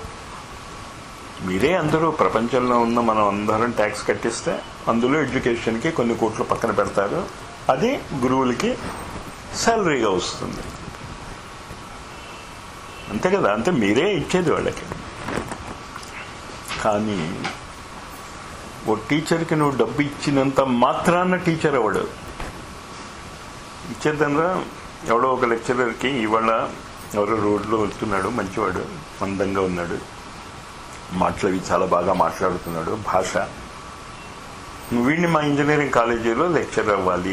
మీరే అందరూ ప్రపంచంలో ఉన్న మనం అందరం ట్యాక్స్ కట్టిస్తే అందులో ఎడ్యుకేషన్కి కొన్ని కోట్లు పక్కన పెడతారు అది గురువులకి శాలరీగా వస్తుంది అంతే కదా అంతే మీరే ఇచ్చేది వాళ్ళకి కానీ ఓ టీచర్కి నువ్వు డబ్బు ఇచ్చినంత మాత్రాన టీచర్ అవ్వడు ఇచ్చేద్దనరా ఎవడో ఒక లెక్చరర్కి ఇవాళ ఎవరో రోడ్లో వెళ్తున్నాడు మంచివాడు అందంగా ఉన్నాడు మాటలు అవి చాలా బాగా మాట్లాడుతున్నాడు భాష నువ్వు వీడిని మా ఇంజనీరింగ్ కాలేజీలో లెక్చర్ అవ్వాలి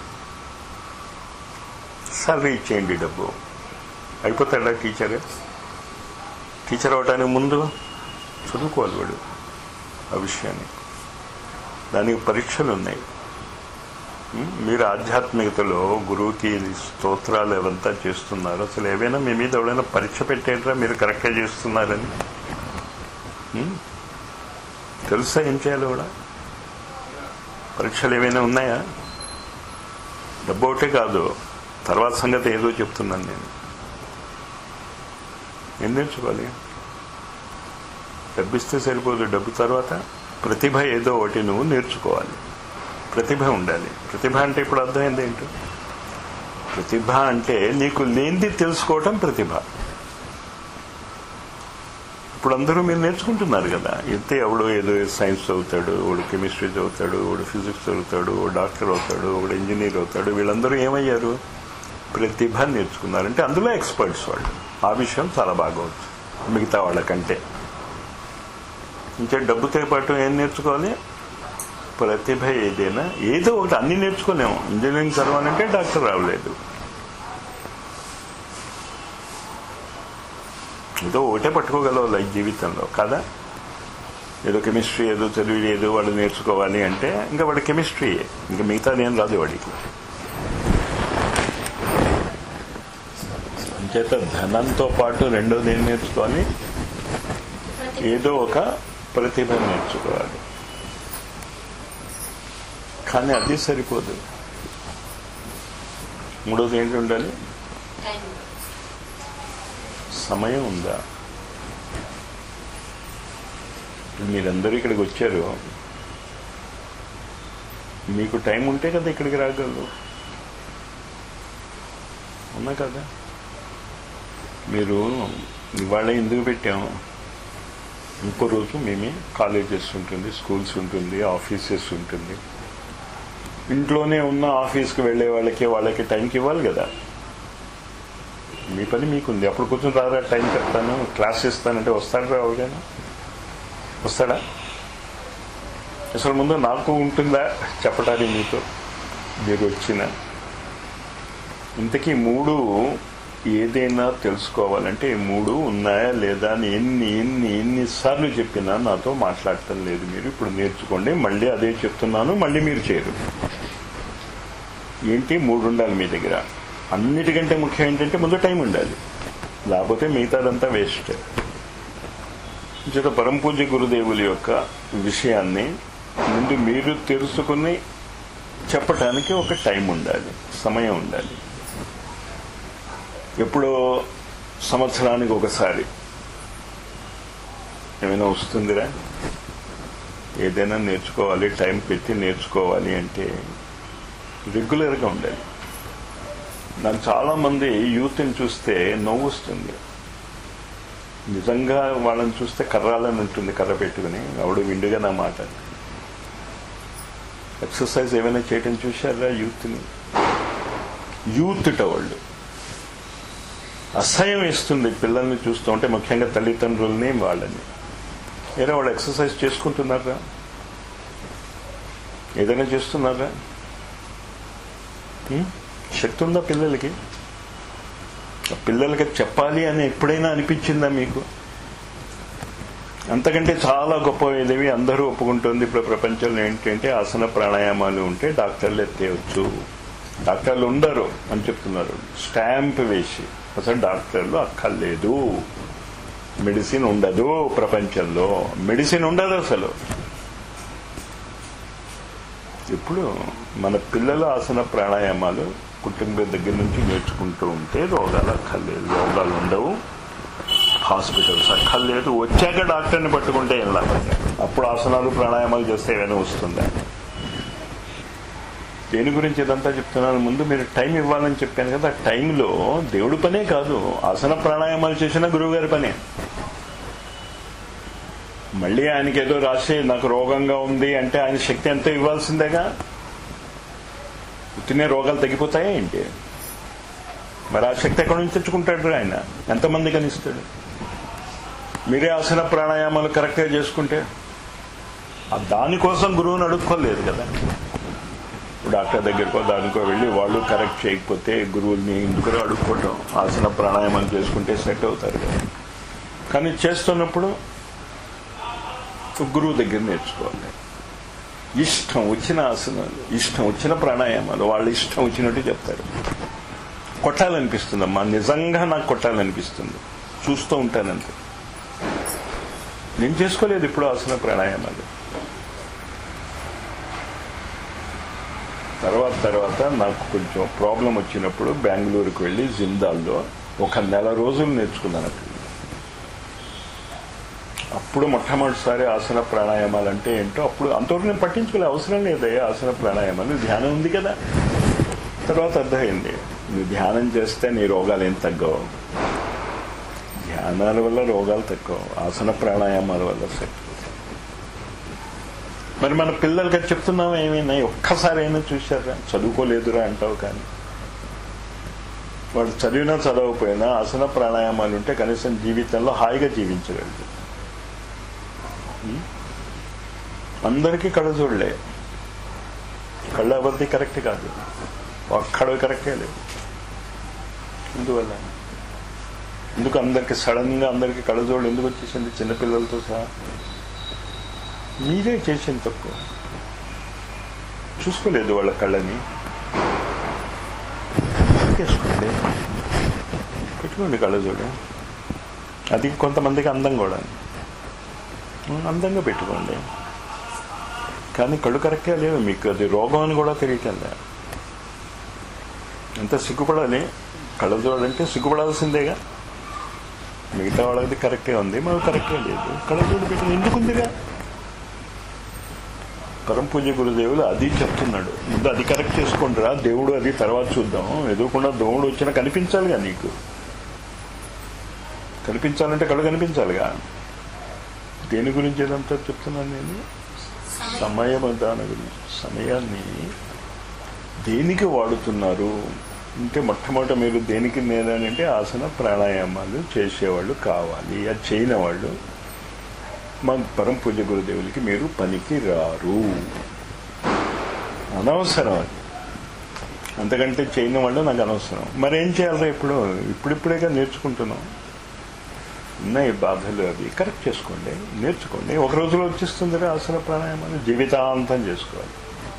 సాలరీ ఇచ్చేయండి డబ్బు అయిపోతాడా టీచర్ టీచర్ అవటానికి ముందు చదువుకోవాలి వాడు ఆ విషయాన్ని దానికి పరీక్షలు ఉన్నాయి ఉం? మీరు ఆధ్యాత్మికతలో గురువుకి స్తోత్రాలు ఏవంతా చేస్తున్నారు అసలు ఏవైనా మీ మీద ఎవడైనా పరీక్ష పెట్టేట్రా మీరు కరెక్ట్గా చేస్తున్నారని ఉం? తెలుసా ఏం చేయాలి కూడా పరీక్షలు ఏమైనా ఉన్నాయా డబ్బు ఒకటే కాదు తర్వాత సంగతి ఏదో చెప్తున్నాను నేను ఏం నేర్చుకోవాలి డబ్బిస్తే సరిపోదు డబ్బు తర్వాత ప్రతిభ ఏదో ఒకటి నువ్వు నేర్చుకోవాలి ప్రతిభ ఉండాలి ప్రతిభ అంటే ఇప్పుడు అర్థమైంది ఏంటో ప్రతిభ అంటే నీకు లేనిది తెలుసుకోవటం ప్రతిభ ఇప్పుడు అందరూ మీరు నేర్చుకుంటున్నారు కదా అయితే ఎవడు ఏదో సైన్స్ చదువుతాడు వాడు కెమిస్ట్రీ చదువుతాడు వాడు ఫిజిక్స్ చదువుతాడు వాడు డాక్టర్ అవుతాడు వాడు ఇంజనీర్ అవుతాడు వీళ్ళందరూ ఏమయ్యారు ప్రతిభ నేర్చుకున్నారంటే అందులో ఎక్స్పర్ట్స్ వాళ్ళు ఆ విషయం చాలా బాగవచ్చు మిగతా వాళ్ళకంటే ఇంకా డబ్బుతో పాటు ఏం నేర్చుకోవాలి ప్రతిభ ఏదైనా ఏదో ఒకటి అన్ని నేర్చుకోలేము ఇంజనీరింగ్ చదవాలంటే డాక్టర్ రావలేదు ఏదో ఒకటే పట్టుకోగలవు లైఫ్ జీవితంలో కదా ఏదో కెమిస్ట్రీ ఏదో చదివి ఏదో వాడు నేర్చుకోవాలి అంటే ఇంకా వాడు కెమిస్ట్రీ ఇంకా మిగతాది ఏం రాదు వాడికి అంచేత ధనంతో పాటు రెండోది ఏం నేర్చుకోవాలి ఏదో ఒక ప్రతిభ నేర్చుకోవాలి కానీ అది సరిపోదు మూడోది ఏంటి ఉండాలి టైం సమయం ఉందా ఇప్పుడు మీరందరూ ఇక్కడికి వచ్చారు మీకు టైం ఉంటే కదా ఇక్కడికి రాగలరు అవునా కదా మీరు ఇవాళ ఎందుకు పెట్టాము ఇంకో రోజు మేమే కాలేజెస్ ఉంటుంది స్కూల్స్ ఉంటుంది ఆఫీసెస్ ఉంటుంది ఇంట్లోనే ఉన్న ఆఫీస్కి వెళ్ళే వాళ్ళకి వాళ్ళకి టైంకి ఇవ్వాలి కదా మీ పని మీకుంది అప్పుడు కూర్చొని రారా టైం చెప్తాను క్లాస్ ఇస్తానంటే వస్తాడు రా ఎవరికైనా వస్తాడా అసలు ముందు నాకు ఉంటుందా చెప్పడానికి మీతో మీరు వచ్చిన ఇంతకీ మూడు ఏదైనా తెలుసుకోవాలంటే ఈ మూడు ఉన్నాయా లేదా అని ఎన్ని ఎన్ని ఎన్నిసార్లు చెప్పినా నాతో మాట్లాడటం లేదు మీరు ఇప్పుడు నేర్చుకోండి మళ్ళీ అదే చెప్తున్నాను మళ్ళీ మీరు చేయరు ఏంటి మూడు ఉండాలి మీ దగ్గర అన్నిటికంటే ముఖ్యం ఏంటంటే ముందు టైం ఉండాలి లేకపోతే మిగతాదంతా వేస్ట్ చేత పరమ పూజ్య గురుదేవుల యొక్క విషయాన్ని ముందు మీరు తెలుసుకుని చెప్పటానికి ఒక టైం ఉండాలి సమయం ఉండాలి ఎప్పుడో సంవత్సరానికి ఒకసారి ఏమైనా వస్తుందిరా ఏదైనా నేర్చుకోవాలి టైం పెట్టి నేర్చుకోవాలి అంటే రెగ్యులర్గా ఉండాలి నాకు చాలా మంది యూత్ని చూస్తే నవ్వు వస్తుంది నిజంగా వాళ్ళని చూస్తే కర్రాలని ఉంటుంది కర్ర పెట్టుకుని ఆవిడ విండుగా నా మాట ఎక్సర్సైజ్ ఏమైనా చేయటం చూశారా యూత్ని యూత్ వాళ్ళు అసహ్యం ఇస్తుంది పిల్లల్ని చూస్తూ ఉంటే ముఖ్యంగా తల్లిదండ్రుల్ని వాళ్ళని ఏదో వాళ్ళు ఎక్సర్సైజ్ చేసుకుంటున్నారా ఏదైనా చేస్తున్నారా ఉం? శక్తి ఉందా పిల్లలకి పిల్లలకి చెప్పాలి అని ఎప్పుడైనా అనిపించిందా మీకు అంతకంటే చాలా గొప్ప ఇదేవి అందరూ ఒప్పుకుంటుంది ఇప్పుడు ప్రపంచంలో ఏంటంటే ఆసన ప్రాణాయామాలు ఉంటే డాక్టర్లు ఎత్తేయచ్చు డాక్టర్లు ఉండరు అని చెప్తున్నారు స్టాంప్ వేసి అసలు డాక్టర్లు అక్కర్లేదు మెడిసిన్ ఉండదు ప్రపంచంలో మెడిసిన్ ఉండదు అసలు ఇప్పుడు మన పిల్లల ఆసన ప్రాణాయామాలు కుటుంబం దగ్గర నుంచి నేర్చుకుంటూ ఉంటే రోగాలు అక్కర్లేదు రోగాలు ఉండవు హాస్పిటల్స్ అక్కర్లేదు వచ్చాక డాక్టర్ని పట్టుకుంటే ఏం లాభం అప్పుడు ఆసనాలు ప్రాణాయామాలు చేస్తే ఏమైనా వస్తుందా దేని గురించి ఇదంతా చెప్తున్నాను ముందు మీరు టైం ఇవ్వాలని చెప్పాను కదా ఆ టైంలో దేవుడి పనే కాదు ఆసన ప్రాణాయామాలు చేసిన గురువు గారి పనే మళ్ళీ ఆయనకి ఏదో రాసి నాకు రోగంగా ఉంది అంటే ఆయన శక్తి ఎంతో ఇవ్వాల్సిందేగా పుట్టిన రోగాలు తగ్గిపోతాయా ఏంటి మరి ఆ శక్తి ఎక్కడి నుంచి తెచ్చుకుంటాడు ఆయన ఎంతమంది కనిస్తాడు మీరే ఆసన ప్రాణాయామాలు కరెక్ట్గా చేసుకుంటే ఆ దానికోసం గురువుని అడుక్కోలేదు కదా డాక్టర్ దగ్గరకో దానికో వెళ్ళి వాళ్ళు కరెక్ట్ చేయకపోతే గురువుల్ని ఎందుకు అడుక్కోవటం ఆసన ప్రాణాయామాలు చేసుకుంటే సెట్ అవుతారు కదా కానీ చేస్తున్నప్పుడు గురువు దగ్గర నేర్చుకోవాలి ఇష్టం వచ్చిన ఆసనాలు ఇష్టం వచ్చిన ప్రాణాయామాలు వాళ్ళు ఇష్టం వచ్చినట్టు చెప్తారు కొట్టాలనిపిస్తుందమ్మా నిజంగా నాకు కొట్టాలనిపిస్తుంది చూస్తూ ఉంటానంతే నేను చేసుకోలేదు ఇప్పుడు ఆసన ప్రాణాయామాలు తర్వాత తర్వాత నాకు కొంచెం ప్రాబ్లం వచ్చినప్పుడు బెంగళూరుకు వెళ్ళి జిందాల్లో ఒక నెల రోజులు నేర్చుకున్నాను అక్కడ అప్పుడు మొట్టమొదటిసారి ఆసన ప్రాణాయామాలు అంటే ఏంటో అప్పుడు అంతవరకు నేను పట్టించుకోలే అవసరం లేదే ఆసన ప్రాణాయామాలు ధ్యానం ఉంది కదా తర్వాత అర్థమైంది నువ్వు ధ్యానం చేస్తే నీ రోగాలు ఏం తగ్గవు ధ్యానాల వల్ల రోగాలు తక్కువ ఆసన ప్రాణాయామాల వల్ల తక్కువ మరి మన పిల్లలకి అది చెప్తున్నాం ఏమైనా ఒక్కసారి అయినా చూశారా చదువుకోలేదురా అంటావు కానీ వాడు చదివినా చదవకపోయినా ఆసన ప్రాణాయామాలు ఉంటే కనీసం జీవితంలో హాయిగా జీవించగలరు అందరికీ కళ్ళజోళ్ళే కళ్ళ ఎవరిది కరెక్ట్ కాదు ఒక్కడ కరెక్టే లేదు ఎందువల్ల ఎందుకు అందరికి సడన్ గా అందరికి కళ్ళజోళ్ళు ఎందుకు వచ్చేసింది చిన్నపిల్లలతో సహా మీరే చేసింది తప్పు చూసుకోలేదు వాళ్ళ కళ్ళని పెట్టుకోండి పెట్టుకోండి కళ్ళజోడు అది కొంతమందికి అందం కూడా అందంగా పెట్టుకోండి కానీ కళ్ళు కరెక్ట్గా లేవు మీకు అది రోగం అని కూడా తెలియటంలే ఎంత సిగ్గుపడాలి కళ్ళజోడు అంటే సిగ్గుపడాల్సిందేగా మిగతా వాళ్ళది కరెక్టే ఉంది మాకు కరెక్టే లేదు కళ్ళజోడు పెట్టి ఎందుకు ఉందిగా పరమ పూజ్య గురుదేవులు అది చెప్తున్నాడు ముందు అది కరెక్ట్ చేసుకుంటారా దేవుడు అది తర్వాత చూద్దాం ఎదురుకుండా దేవుడు వచ్చినా కనిపించాలిగా నీకు కనిపించాలంటే కళ్ళు కనిపించాలిగా దేని గురించి ఏదంతా చెప్తున్నాను నేను సమయం దాని గురించి సమయాన్ని దేనికి వాడుతున్నారు అంటే మొట్టమొదట మీరు దేనికి నేనంటే ఆసన ప్రాణాయామాలు చేసేవాళ్ళు కావాలి అది చేయని వాళ్ళు మా పరమ పూజ గురుదేవులకి మీరు పనికి రారు అనవసరం అది అంతకంటే చేయని వాళ్ళు నాకు అనవసరం మరేం చేయాలి ఇప్పుడు ఇప్పుడిప్పుడేగా నేర్చుకుంటున్నాం ఉన్నాయి బాధలు అవి కరెక్ట్ చేసుకోండి నేర్చుకోండి ఒక రోజులో వచ్చేస్తుంది ఆసన ప్రాణాయామాలు జీవితాంతం చేసుకోవాలి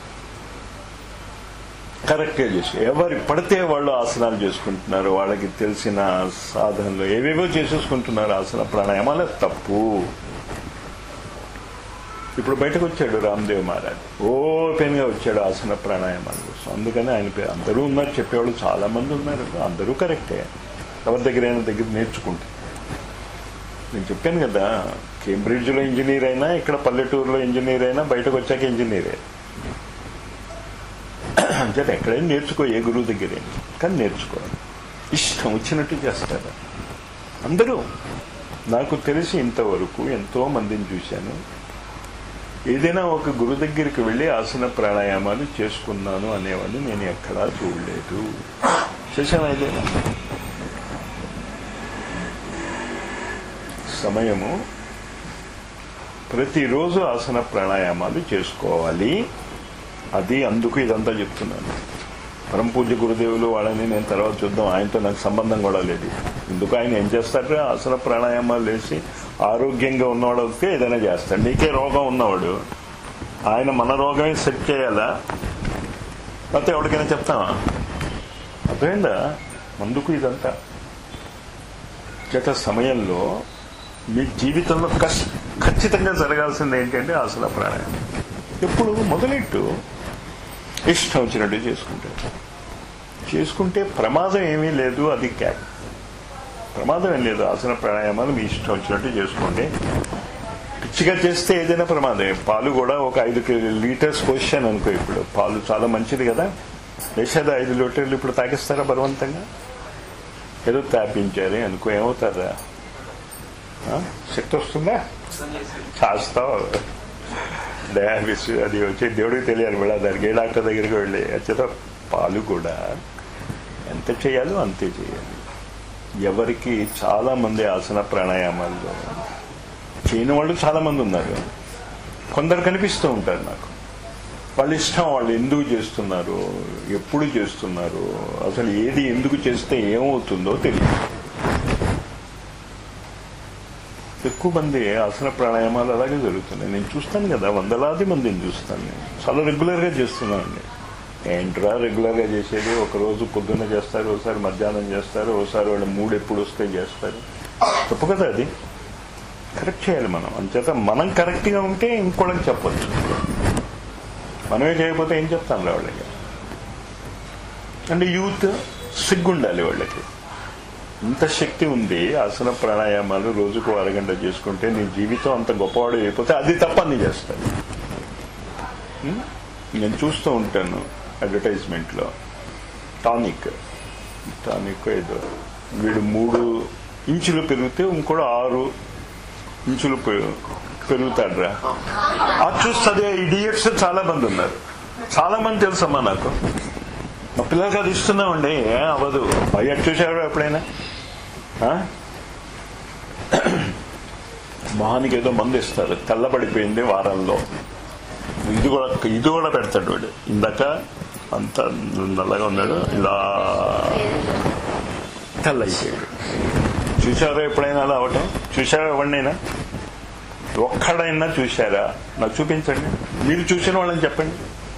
కరెక్ట్గా చేసుకో ఎవరు పడితే వాళ్ళు ఆసనాలు చేసుకుంటున్నారు వాళ్ళకి తెలిసిన సాధనలు ఏవేవో చేసేసుకుంటున్నారు ఆసన ప్రాణాయామాలు తప్పు ఇప్పుడు బయటకు వచ్చాడు రామ్దేవ్ మహారాజ్ ఓపెన్ గా వచ్చాడు ఆసన ప్రాణాయామాల కోసం అందుకని ఆయన పేరు అందరూ ఉన్నారు చెప్పేవాళ్ళు చాలా మంది ఉన్నారు అందరూ కరెక్టే ఎవరి దగ్గర అయినా దగ్గర నేర్చుకుంటే నేను చెప్పాను కదా కేంబ్రిడ్జ్లో ఇంజనీర్ అయినా ఇక్కడ పల్లెటూరులో ఇంజనీర్ అయినా బయటకు వచ్చాక ఇంజనీరే అంటే ఎక్కడైనా నేర్చుకో ఏ గురువు దగ్గరే కానీ నేర్చుకోవాలి ఇష్టం వచ్చినట్టు చేస్తారు అందరూ నాకు తెలిసి ఇంతవరకు ఎంతో మందిని చూశాను ఏదైనా ఒక గురు దగ్గరికి వెళ్ళి ఆసన ప్రాణాయామాలు చేసుకున్నాను అనేవాడిని నేను ఎక్కడా చూడలేదు చేశాను ఏదైనా సమయము ప్రతిరోజు ఆసన ప్రాణాయామాలు చేసుకోవాలి అది అందుకు ఇదంతా చెప్తున్నాను పరమ పూజ్య గురుదేవులు వాళ్ళని నేను తర్వాత చూద్దాం ఆయనతో నాకు సంబంధం కూడా లేదు ఎందుకు ఆయన ఏం చేస్తాడు ఆసన ప్రాణాయామాలు వేసి ఆరోగ్యంగా ఉన్నవాడు వస్తే ఏదైనా చేస్తాడు నీకే రోగం ఉన్నవాడు ఆయన మన రోగమే సెట్ చేయాలా లేకపోతే ఎవరికైనా చెప్తామా అర్థమైందా అందుకు ఇదంతా గత సమయంలో మీ జీవితంలో కష్ ఖచ్చితంగా జరగాల్సింది ఏంటంటే ఆసన ప్రాణాయామం ఎప్పుడు మొదలెట్టు ఇష్టం వచ్చినట్టు చేసుకుంటే చేసుకుంటే ప్రమాదం ఏమీ లేదు అది క్యాక్ ప్రమాదం ఏం లేదు ఆసన ప్రాణాయామాలు మీ ఇష్టం వచ్చినట్టు చేసుకోండి పిచ్చిగా చేస్తే ఏదైనా ప్రమాదం పాలు కూడా ఒక ఐదు లీటర్స్ పోసాను అనుకో ఇప్పుడు పాలు చాలా మంచిది కదా వేసేదా ఐదు లీటర్లు ఇప్పుడు తాగిస్తారా బలవంతంగా ఏదో తాపించాలి అనుకో ఏమవుతారా ఆ? శక్తి వస్తుందా చేస్తావు డయాబెటీస్ అది వచ్చి దేవుడికి తెలియాలి కూడా దానికి ఏ డాక్టర్ దగ్గరికి వెళ్ళి అచ్చట పాలు కూడా ఎంత చేయాలో అంతే చేయాలి ఎవరికి చాలా మంది ఆసన ప్రాణాయామాల్లో చేయని వాళ్ళు చాలా మంది ఉన్నారు కొందరు కనిపిస్తూ ఉంటారు నాకు వాళ్ళ ఇష్టం వాళ్ళు ఎందుకు చేస్తున్నారు ఎప్పుడు చేస్తున్నారు అసలు ఏది ఎందుకు చేస్తే ఏమవుతుందో తెలియదు ఎక్కువ మంది ఆసన ప్రాణాయామాలు అలాగే జరుగుతున్నాయి నేను చూస్తాను కదా వందలాది మందిని చూస్తాను నేను చాలా రెగ్యులర్గా చేస్తున్నానండి ఏంట్రా రెగ్యులర్గా చేసేది ఒక రోజు పొద్దున్న చేస్తారు ఒకసారి మధ్యాహ్నం చేస్తారు ఒకసారి వాళ్ళ మూడు ఎప్పుడు వస్తే చేస్తారు తప్పు కదా అది కరెక్ట్ చేయాలి మనం అంచేత మనం కరెక్ట్గా ఉంటే ఇంకోళ్ళకి చెప్పొచ్చు మనమే చేయకపోతే ఏం చెప్తాను వాళ్ళకి అంటే యూత్ సిగ్గుండాలి వాళ్ళకి ఇంత శక్తి ఉంది ఆసన ప్రాణాయామాలు రోజుకు అరగంట చేసుకుంటే నీ జీవితం అంత గొప్పవాడు అయిపోతే అది తప్ప అన్ని చేస్తాను ఉం? నేను చూస్తూ ఉంటాను అడ్వర్టైజ్మెంట్లో టానిక్ టానిక్ ఏదో వీడు మూడు ఇంచులు పెరిగితే ఇంకోటి ఆరు ఇంచులు పె- పెరుగుతాడ్రా అది చూస్తే ఇడియట్స్ చాలా మంది ఉన్నారు చాలా మంది తెలుసమ్మా నాకు మా పిల్లలకి అది ఇస్తున్నామండి ఏం అవ్వదు అయ్యా చూసారు ఎప్పుడైనా ఆ? మొహానికి ఏదో మందు ఇస్తారు తెల్లబడిపోయింది వారంలో ఇది కూడా ఇది కూడా పెడతాడు వాడు ఇందాక అంత నల్లగా ఉన్నాడు ఇలా తెల్లయిపోయాడు చూసారా ఎప్పుడైనా అలా అవటం చూసారా ఎవరినైనా ఒక్కడైనా చూశారా నాకు చూపించండి మీరు చూసిన వాళ్ళని చెప్పండి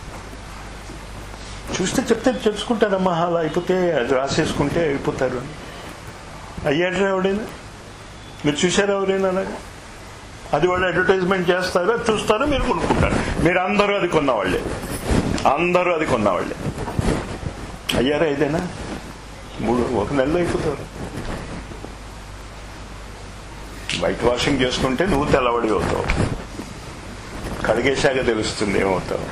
చూస్తే చెప్తే తెలుసుకుంటారమ్మా అలా అయిపోతే అది రాసేసుకుంటే అయిపోతారు అని అయ్యాడు ఎవడైనా మీరు చూసారా ఎవరైనా అలాగా అది వాళ్ళు అడ్వర్టైజ్మెంట్ చేస్తారు అది చూస్తారు మీరు కొనుక్కుంటారు మీరు అందరూ అది కొన్నవాళ్ళే అందరూ అది కొన్నవాళ్ళే అయ్యారా ఏదైనా మూడు ఒక నెలలో అయిపోతారు వైట్ వాషింగ్ చేసుకుంటే నువ్వు తెల్లబడి అవుతావు కడిగేశాక తెలుస్తుంది ఏమవుతావు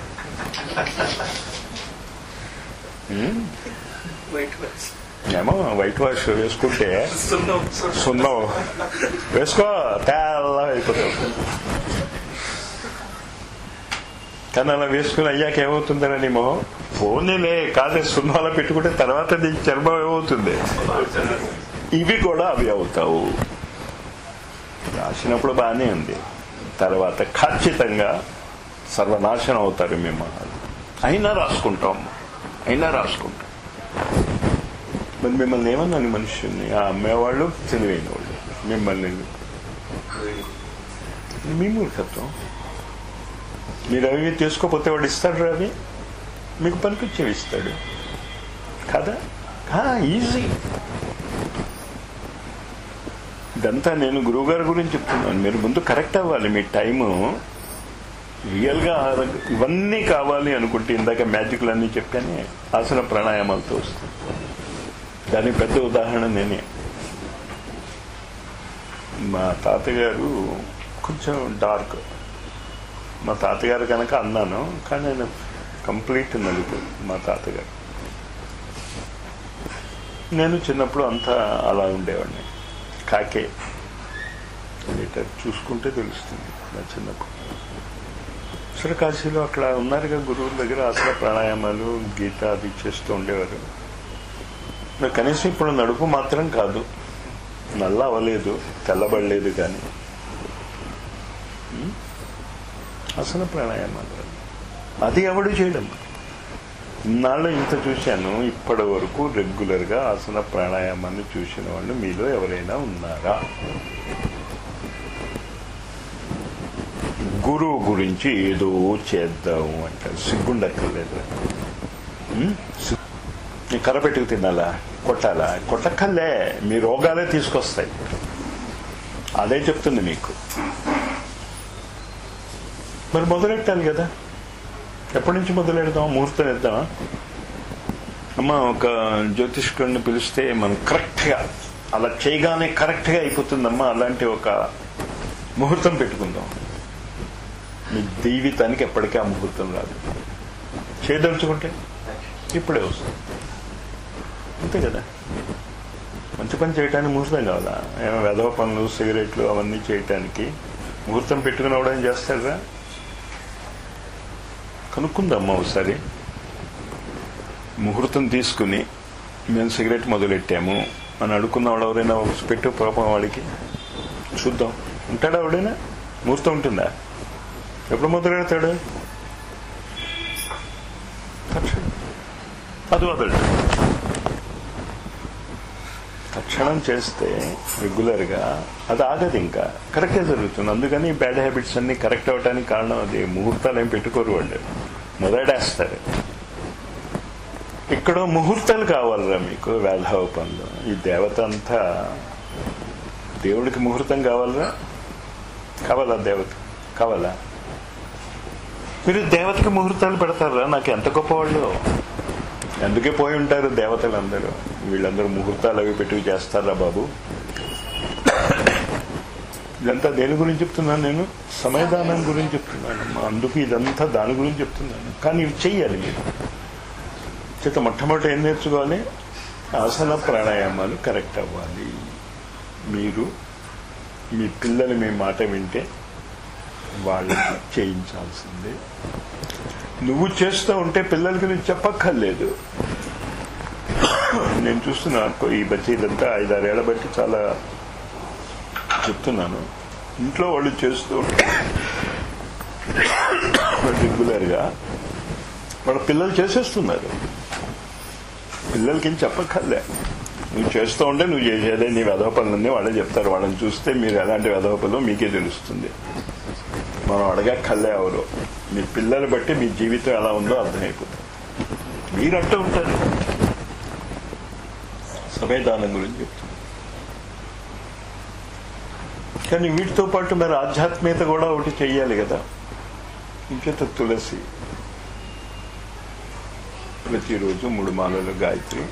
ఉమ్? వైట్ వాష్ ఏమో వైట్ వాష్ వేసుకుంటే సున్నం సున్నం. సున్నం వేసుకో తెల్ల అయిపోతావు కానీ అలా వేసుకుని అయ్యాక ఏమవుతుందని నీ మొహం పోనీలే కాదే సున్నాలో పెట్టుకుంటే తర్వాత నీ చర్మం ఏమవుతుంది ఇవి కూడా అవి అవుతావు రాసినప్పుడు బాగానే ఉంది తర్వాత ఖచ్చితంగా సర్వనాశనం అవుతారు మీ మొహాలు అయినా రాసుకుంటాం అయినా రాసుకుంటాం మరి మిమ్మల్ని ఏమన్నాను మనుషుల్ని ఆ అమ్మేవాళ్ళు తెలివైన వాళ్ళు మిమ్మల్ని మీ మూర్ఖత్వం మీరు అవి ఇవి తీసుకోపోతే వాడు ఇస్తాడు అవి మీకు పనికొచ్చేవి ఇస్తాడు కదా ఈజీ ఇదంతా నేను గురువుగారి గురించి చెప్తున్నాను మీరు ముందు కరెక్ట్ అవ్వాలి మీ టైము రియల్గా ఇవన్నీ కావాలి అనుకుంటే ఇందాక మ్యాజిక్లు అన్నీ చెప్పానే ఆసన ప్రాణాయామాలతో వస్తుంది దానికి పెద్ద ఉదాహరణ నేనే మా తాతగారు కొంచెం డార్క్ మా తాతగారు కనుక అన్నాను కానీ ఆయన కంప్లీట్ నలుపు మా తాతగారు నేను చిన్నప్పుడు అంతా అలా ఉండేవాడిని కాకే లీటర్ చూసుకుంటే తెలుస్తుంది నా చిన్నప్పుడు సరే కాశీలో అక్కడ ఉన్నారుగా గురువుల దగ్గర అసలు ప్రాణాయామాలు గీత అది చేస్తూ ఉండేవారు మరి కనీసం ఇప్పుడు నడుపు మాత్రం కాదు నల్ల అవ్వలేదు తెల్లబడలేదు కానీ ఉం? అసలు ప్రాణాయామాలు అది ఎవడు చేయడం ఇన్నాళ్ళు ఇంత చూశాను ఇప్పటి వరకు రెగ్యులర్గా ఆసన ప్రాణాయామాన్ని చూసిన వాళ్ళు మీలో ఎవరైనా ఉన్నారా గురువు గురించి ఏదో చేద్దాము అంటారు సిగ్గుండక్కర్లేదు ఉం? సి- నీ కర్ర పెట్టుకు తినాలా కొట్టాలా కొట్టక్కర్లే మీ రోగాలే తీసుకొస్తాయి అదే చెప్తుంది మీకు మరి మొదలెట్టాలి కదా ఎప్పటి నుంచి మొదలెడదాం ముహూర్తం ఇద్దామా అమ్మ ఒక జ్యోతిష్కుడిని పిలిస్తే మనం కరెక్ట్గా అలా చేయగానే కరెక్ట్గా అయిపోతుందమ్మా అలాంటి ఒక ముహూర్తం పెట్టుకుందాం మీ జీవితానికి ఎప్పటికీ ఆ ముహూర్తం రాదు చేయదలుచుకుంటే ఇప్పుడే వస్తుంది అంతే కదా మంచి పని చేయడానికి ముహూర్తం కావాలా ఏమో వెధవ పనులు సిగరెట్లు అవన్నీ చేయటానికి ముహూర్తం పెట్టుకుని అవడం చేస్తారా కనుక్కుందమ్మా ఒకసారి ముహూర్తం తీసుకుని మేము సిగరెట్ మొదలెట్టాము అని అడుక్కున్నవాడు ఎవరైనా ఒక పెట్టు పాపం వాడికి చూద్దాం ఉంటాడా ఎవడైనా ముహూర్తం ఉంటుందా ఎప్పుడు మొదలెడతాడు తక్షణం అది వదలడు తక్షణం చేస్తే రెగ్యులర్ గా అది ఆగదు ఇంకా కరెక్టే జరుగుతుంది అందుకని బ్యాడ్ హ్యాబిట్స్ అన్ని కరెక్ట్ అవడానికి కారణం అది ముహూర్తాలు ఏం పెట్టుకోరు వాళ్ళు మొదలెడేస్తారు ఇక్కడ ముహూర్తాలు కావాలరా మీకు వేధవ పనులు ఈ దేవత అంతా దేవుడికి ముహూర్తం కావాలరా కావాలా దేవత కావాలా మీరు దేవతకి ముహూర్తాలు పెడతారా నాకు ఎంత గొప్పవాళ్ళు అందుకే పోయి ఉంటారు దేవతలందరూ వీళ్ళందరూ ముహూర్తాలు అవి పెట్టి చేస్తారా బాబు ఇదంతా దేని గురించి చెప్తున్నాను నేను సమయదానం గురించి చెప్తున్నాను అందుకు ఇదంతా దాని గురించి చెప్తున్నాను కానీ ఇవి చెయ్యాలి మీరు చేత మొట్టమొదటి ఏం నేర్చుకోవాలి ఆసన ప్రాణాయామాలు కరెక్ట్ అవ్వాలి మీరు మీ పిల్లలు మీ మాట వింటే వాళ్ళకి చేయించాల్సిందే నువ్వు చేస్తూ ఉంటే పిల్లలకి నువ్వు చెప్పక్కర్లేదు నేను చూస్తున్నా ఈ బచ్చీలంతా ఐదారేళ్ల బట్టి చాలా చెప్తున్నాను ఇంట్లో వాళ్ళు చేస్తూ ఉంటే రెగ్యులర్గా వాళ్ళ పిల్లలు చేసేస్తున్నారు పిల్లలకి ఏం చెప్పక్కర్లే నువ్వు చేస్తూ ఉంటే నువ్వు చేసేదే నీ వెధవ పనులన్నీ వాళ్ళే చెప్తారు వాళ్ళని చూస్తే మీరు ఎలాంటి వెధవ పనులు మీకే తెలుస్తుంది మనం అడగక్కర్లే ఎవరు మీ పిల్లలు బట్టి మీ జీవితం ఎలా ఉందో అర్థమైపోతుంది మీరు అంటూ ఉంటారు సమయదానం గురించి చెప్తున్నారు కానీ వీటితో పాటు మరి ఆధ్యాత్మికత కూడా ఒకటి చెయ్యాలి కదా ఇంకేత తులసి ప్రతిరోజు మూడు మాలలు గాయత్రి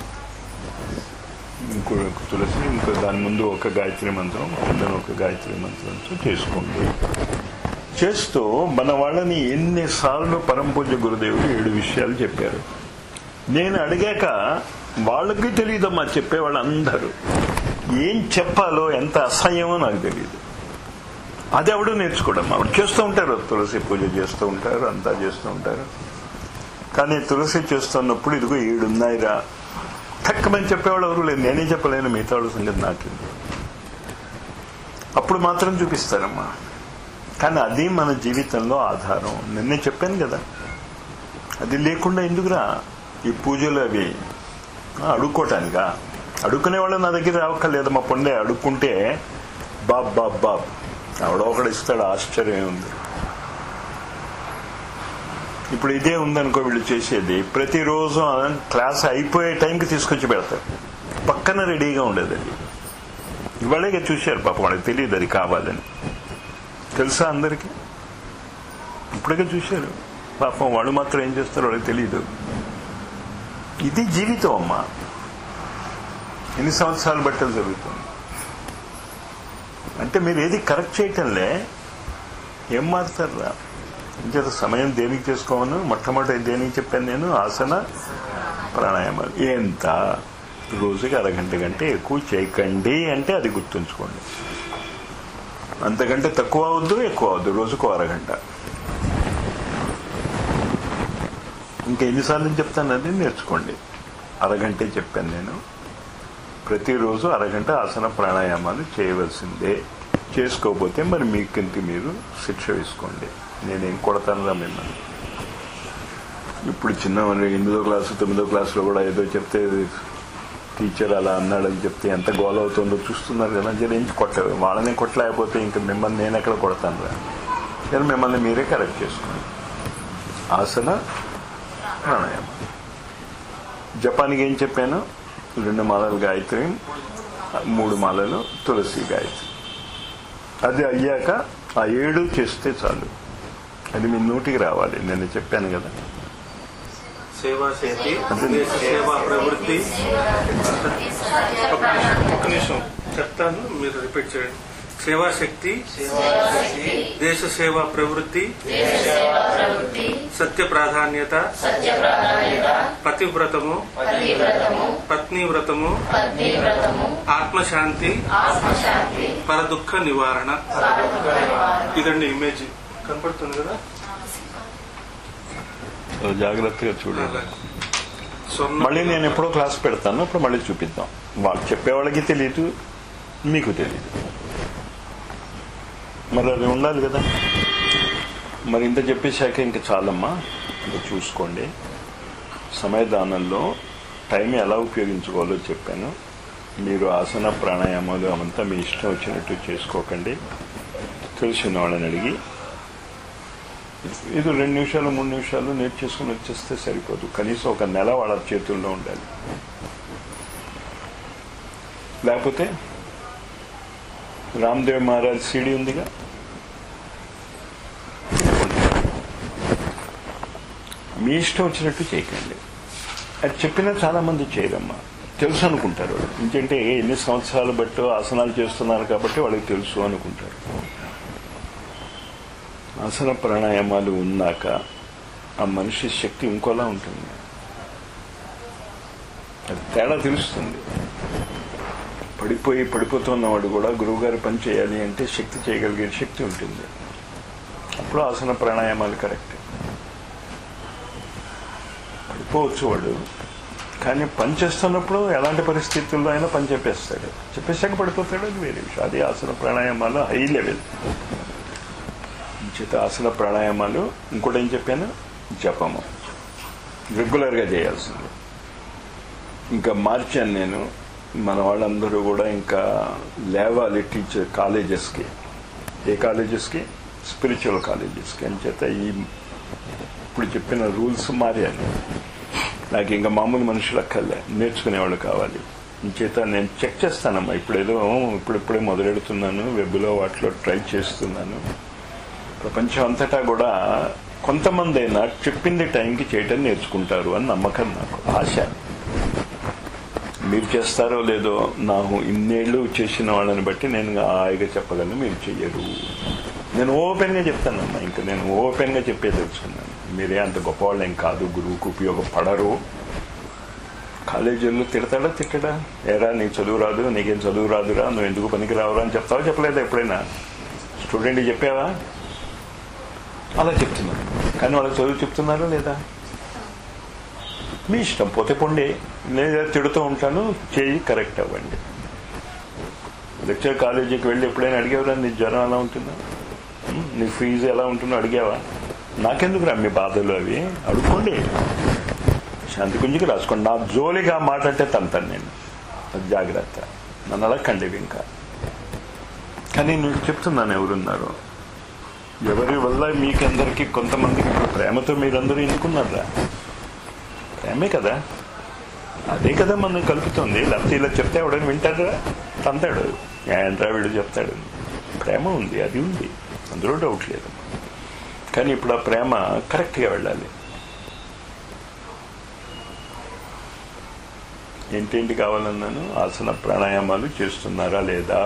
ఇంకో ఒక తులసి ఇంకో దాని ముందు ఒక గాయత్రి మంత్రం కింద ఒక గాయత్రి మంత్రంతో చేసుకోండి చేస్తూ మన వాళ్ళని ఎన్నిసార్లు పరంపూజ గురుదేవుడు ఏడు విషయాలు చెప్పారు నేను అడిగాక వాళ్ళకి తెలియదమ్మా చెప్పే వాళ్ళందరూ ఏం చెప్పాలో ఎంత అసహ్యమో నాకు తెలియదు అది ఎవడు నేర్చుకోవడం ఆవిడ చేస్తూ ఉంటారు తులసి పూజ చేస్తూ ఉంటారు అంతా చేస్తూ ఉంటారు కానీ తులసి చేస్తున్నప్పుడు ఇదిగో ఏడున్నాయిరా తక్కువని చెప్పేవాళ్ళు ఎవరు లేదు నేనే చెప్పలేను మిగతా వాళ్ళ సంగతి నాకు అప్పుడు మాత్రం చూపిస్తారమ్మా కానీ అది మన జీవితంలో ఆధారం నిన్నే చెప్పాను కదా అది లేకుండా ఎందుకురా ఈ పూజలు అవి ఆ, అడుక్కోటానికా అడుక్కునే వాళ్ళు నా దగ్గర రావక్కర్లేదు మా పొండే అడుక్కుంటే బాబ్ బాబ్ బాబ్ ఎవడో ఒకడు ఇస్తాడు ఆశ్చర్యం ఉంది ఇప్పుడు ఇదే ఉందనుకో వీళ్ళు చేసేది ప్రతిరోజు క్లాస్ అయిపోయే టైంకి తీసుకొచ్చి పెడతారు పక్కన రెడీగా ఉండేది అది ఇవాళగా చూశారు పాపం వాళ్ళకి తెలియదు అది కావాలని తెలుసా అందరికీ ఇప్పటికే చూశారు పాపం వాళ్ళు మాత్రం ఏం చేస్తారో వాళ్ళకి తెలియదు ఇది జీవితం అమ్మా ఎన్ని సంవత్సరాలు బట్టలు జరుగుతుంది అంటే మీరు ఏది కరెక్ట్ చేయటంలే ఏం మారుతారా ఇంకేత సమయం దేనికి చేసుకోమను మొట్టమొదటి దేనికి చెప్పాను నేను ఆసన ప్రాణాయామాలు ఎంత రోజుకి అరగంట కంటే ఎక్కువ చేయకండి అంటే అది గుర్తుంచుకోండి అంతకంటే తక్కువ అవద్దు ఎక్కువ అవద్దు రోజుకు అరగంట ఇంకా ఎన్నిసార్లు చెప్తాను అది నేర్చుకోండి అరగంటే చెప్పాను నేను ప్రతిరోజు అరగంట ఆసన ప్రాణాయామాలు చేయవలసిందే చేసుకోకపోతే మరి మీకింటి మీరు శిక్ష వేసుకోండి నేనేం కొడతానురా మిమ్మల్ని ఇప్పుడు చిన్న ఎనిమిదో క్లాసు తొమ్మిదో క్లాసులో కూడా ఏదో చెప్తే టీచర్ అలా అన్నాడని చెప్తే ఎంత గోల అవుతుందో చూస్తున్నారు కదా జరించి కొట్ట వాళ్ళనే కొట్టలేకపోతే ఇంకా మిమ్మల్ని నేను ఎక్కడ కొడతాను రా కానీ మిమ్మల్ని మీరే కరెక్ట్ చేసుకోండి ఆసన ప్రాణాయామం జపాన్కి ఏం చెప్పాను రెండు మాలలు గాయత్రి మూడు మాలలు తులసి గాయత్రి అది అయ్యాక ఆ ఏడు చేస్తే చాలు అది మీ నోటికి రావాలి నేను చెప్పాను కదా సేవా శక్తి దేశ సేవా ప్రవృత్తి ఒక నిమిషం, ఒక నిమిషం చెప్తాను మీరు రిపీట్ చేయండి సేవా శక్తి దేశ సేవా ప్రవృత్తి సత్య ప్రాధాన్యత పతివ్రతము పత్ని వ్రతము ఆత్మశాంతి పరదుఃఖ నివారణ ఇదండి ఇమేజ్ కనపడుతుంది కదా జాగ్రత్తగా చూడండి స్వర్ణ మళ్ళీ నేను ఎప్పుడో క్లాస్ పెడతాను అప్పుడు మళ్ళీ చూపిద్దాం వాళ్ళు చెప్పేవాళ్ళకి తెలియదు మీకు తెలియదు మరి అది ఉండాలి కదా మరి ఇంత చెప్పేశాక ఇంకా చాలమ్మా ఇంకా చూసుకోండి సమయదానంలో టైం ఎలా ఉపయోగించుకోవాలో చెప్పాను మీరు ఆసన ప్రాణాయామాలు అవంతా మీ ఇష్టం వచ్చినట్టు చేసుకోకండి తెలిసిన వాళ్ళని అడిగి ఇది రెండు నిమిషాలు మూడు నిమిషాలు నేర్చేసుకుని వచ్చేస్తే సరిపోదు కనీసం ఒక నెల వాళ్ళ చేతుల్లో ఉండాలి లేకపోతే రామ్దేవ్ మహారాజ్ సీడీ ఉందిగా మీ ఇష్టం వచ్చినట్టు చేయకండి అది చెప్పినా చాలా మంది చేయరమ్మా తెలుసు అనుకుంటారు వాళ్ళు ఎందుకంటే ఎన్ని సంవత్సరాలు బట్టి ఆసనాలు చేస్తున్నారు కాబట్టి వాళ్ళకి తెలుసు అనుకుంటారు ఆసన ప్రాణాయామాలు ఉన్నాక ఆ మనిషి శక్తి ఇంకోలా ఉంటుంది అది తేడా తెలుస్తుంది పడిపోయి పడిపోతున్నవాడు కూడా గురువుగారి పని చేయాలి అంటే శక్తి చేయగలిగే శక్తి ఉంటుంది అప్పుడు ఆసన ప్రాణాయామాలు కరెక్ట్ పడిపోవచ్చు వాడు కానీ పని చేస్తున్నప్పుడు ఎలాంటి పరిస్థితుల్లో అయినా పని చెప్పేస్తాడు చెప్పేశాక పడిపోతాడు అది వేరే విషయం అది ఆసన ప్రాణాయామాలు హై లెవెల్ చేత ఆసన ప్రాణాయామాలు ఇంకోటి ఏం చెప్పాను జపము రెగ్యులర్గా చేయాల్సింది ఇంకా మార్చాను నేను మన వాళ్ళందరూ కూడా ఇంకా లేవాలి టీచర్ కాలేజెస్కి ఏ కాలేజెస్కి స్పిరిచువల్ కాలేజెస్కి అని చేత ఈ ఇప్పుడు చెప్పిన రూల్స్ మారాను నాకు ఇంకా మామూలు మనుషులు అక్కర్లే నేర్చుకునేవాళ్ళు కావాలి చేత నేను చెక్ చేస్తానమ్మా ఇప్పుడేదో ఇప్పుడిప్పుడే మొదలెడుతున్నాను వెబ్లో వాటిలో ట్రై చేస్తున్నాను ప్రపంచం అంతటా కూడా కొంతమంది అయినా చెప్పింది టైంకి చేయటం నేర్చుకుంటారు అని నమ్మకం నాకు ఆశ మీరు చేస్తారో లేదో నాకు ఇన్నేళ్ళు చేసిన వాళ్ళని బట్టి నేను హాయిగా చెప్పగలను మీరు చెయ్యరు నేను ఓపెన్గా చెప్తానమ్మా ఇంకా నేను ఓపెన్గా చెప్పే తెలుసుకున్నాను మీరే అంత గొప్పవాళ్ళు ఏం కాదు గురువుకు ఉపయోగపడరు కాలేజీల్లో తిడతాడా తిట్టడా ఏరా నీకు చదువు రాదు నీకేం చదువు రాదురా నువ్వు ఎందుకు పనికి రావురా అని చెప్తావా చెప్పలేదా ఎప్పుడైనా స్టూడెంట్ చెప్పావా అలా చెప్తున్నాను కానీ వాళ్ళకి చదువు చెప్తున్నారా లేదా మీ ఇష్టం పోతే పొండి లేదా తిడుతూ ఉంటాను చేయి కరెక్ట్ అవ్వండి లెక్చర్ కాలేజీకి వెళ్ళి ఎప్పుడైనా అడిగేవరా నీ జ్వరం ఎలా ఉంటుందా ఉం? నీ ఫీజు ఎలా ఉంటుందో అడిగావా నాకెందుకు రా మీ బాధలు అవి అడుక్కోండి శాంతి గుంజికి రాసుకోండి నా జోలిగా మాట అంటే తంతాను నేను అది జాగ్రత్త నన్ను అడగండి ఇవి ఇంకా కానీ నేను చెప్తున్నాను ఎవరున్నారు ఎవరి వల్ల మీకందరికి కొంతమందికి ఇప్పుడు ప్రేమతో మీరందరూ ఎందుకున్నారా ప్రేమే కదా అదే కదా మనం కలుపుతుంది లేకపోతే ఇలా చెప్తే ఎవడని వింటాడా తంతాడు ఏంట్రా వీడు చెప్తాడు ప్రేమ ఉంది అది ఉంది అందులో డౌట్ లేదు కానీ ఇప్పుడు ఆ ప్రేమ కరెక్ట్గా వెళ్ళాలి ఏంటేంటి కావాలన్నాను ఆసన ప్రాణాయామాలు చేస్తున్నారా లేదా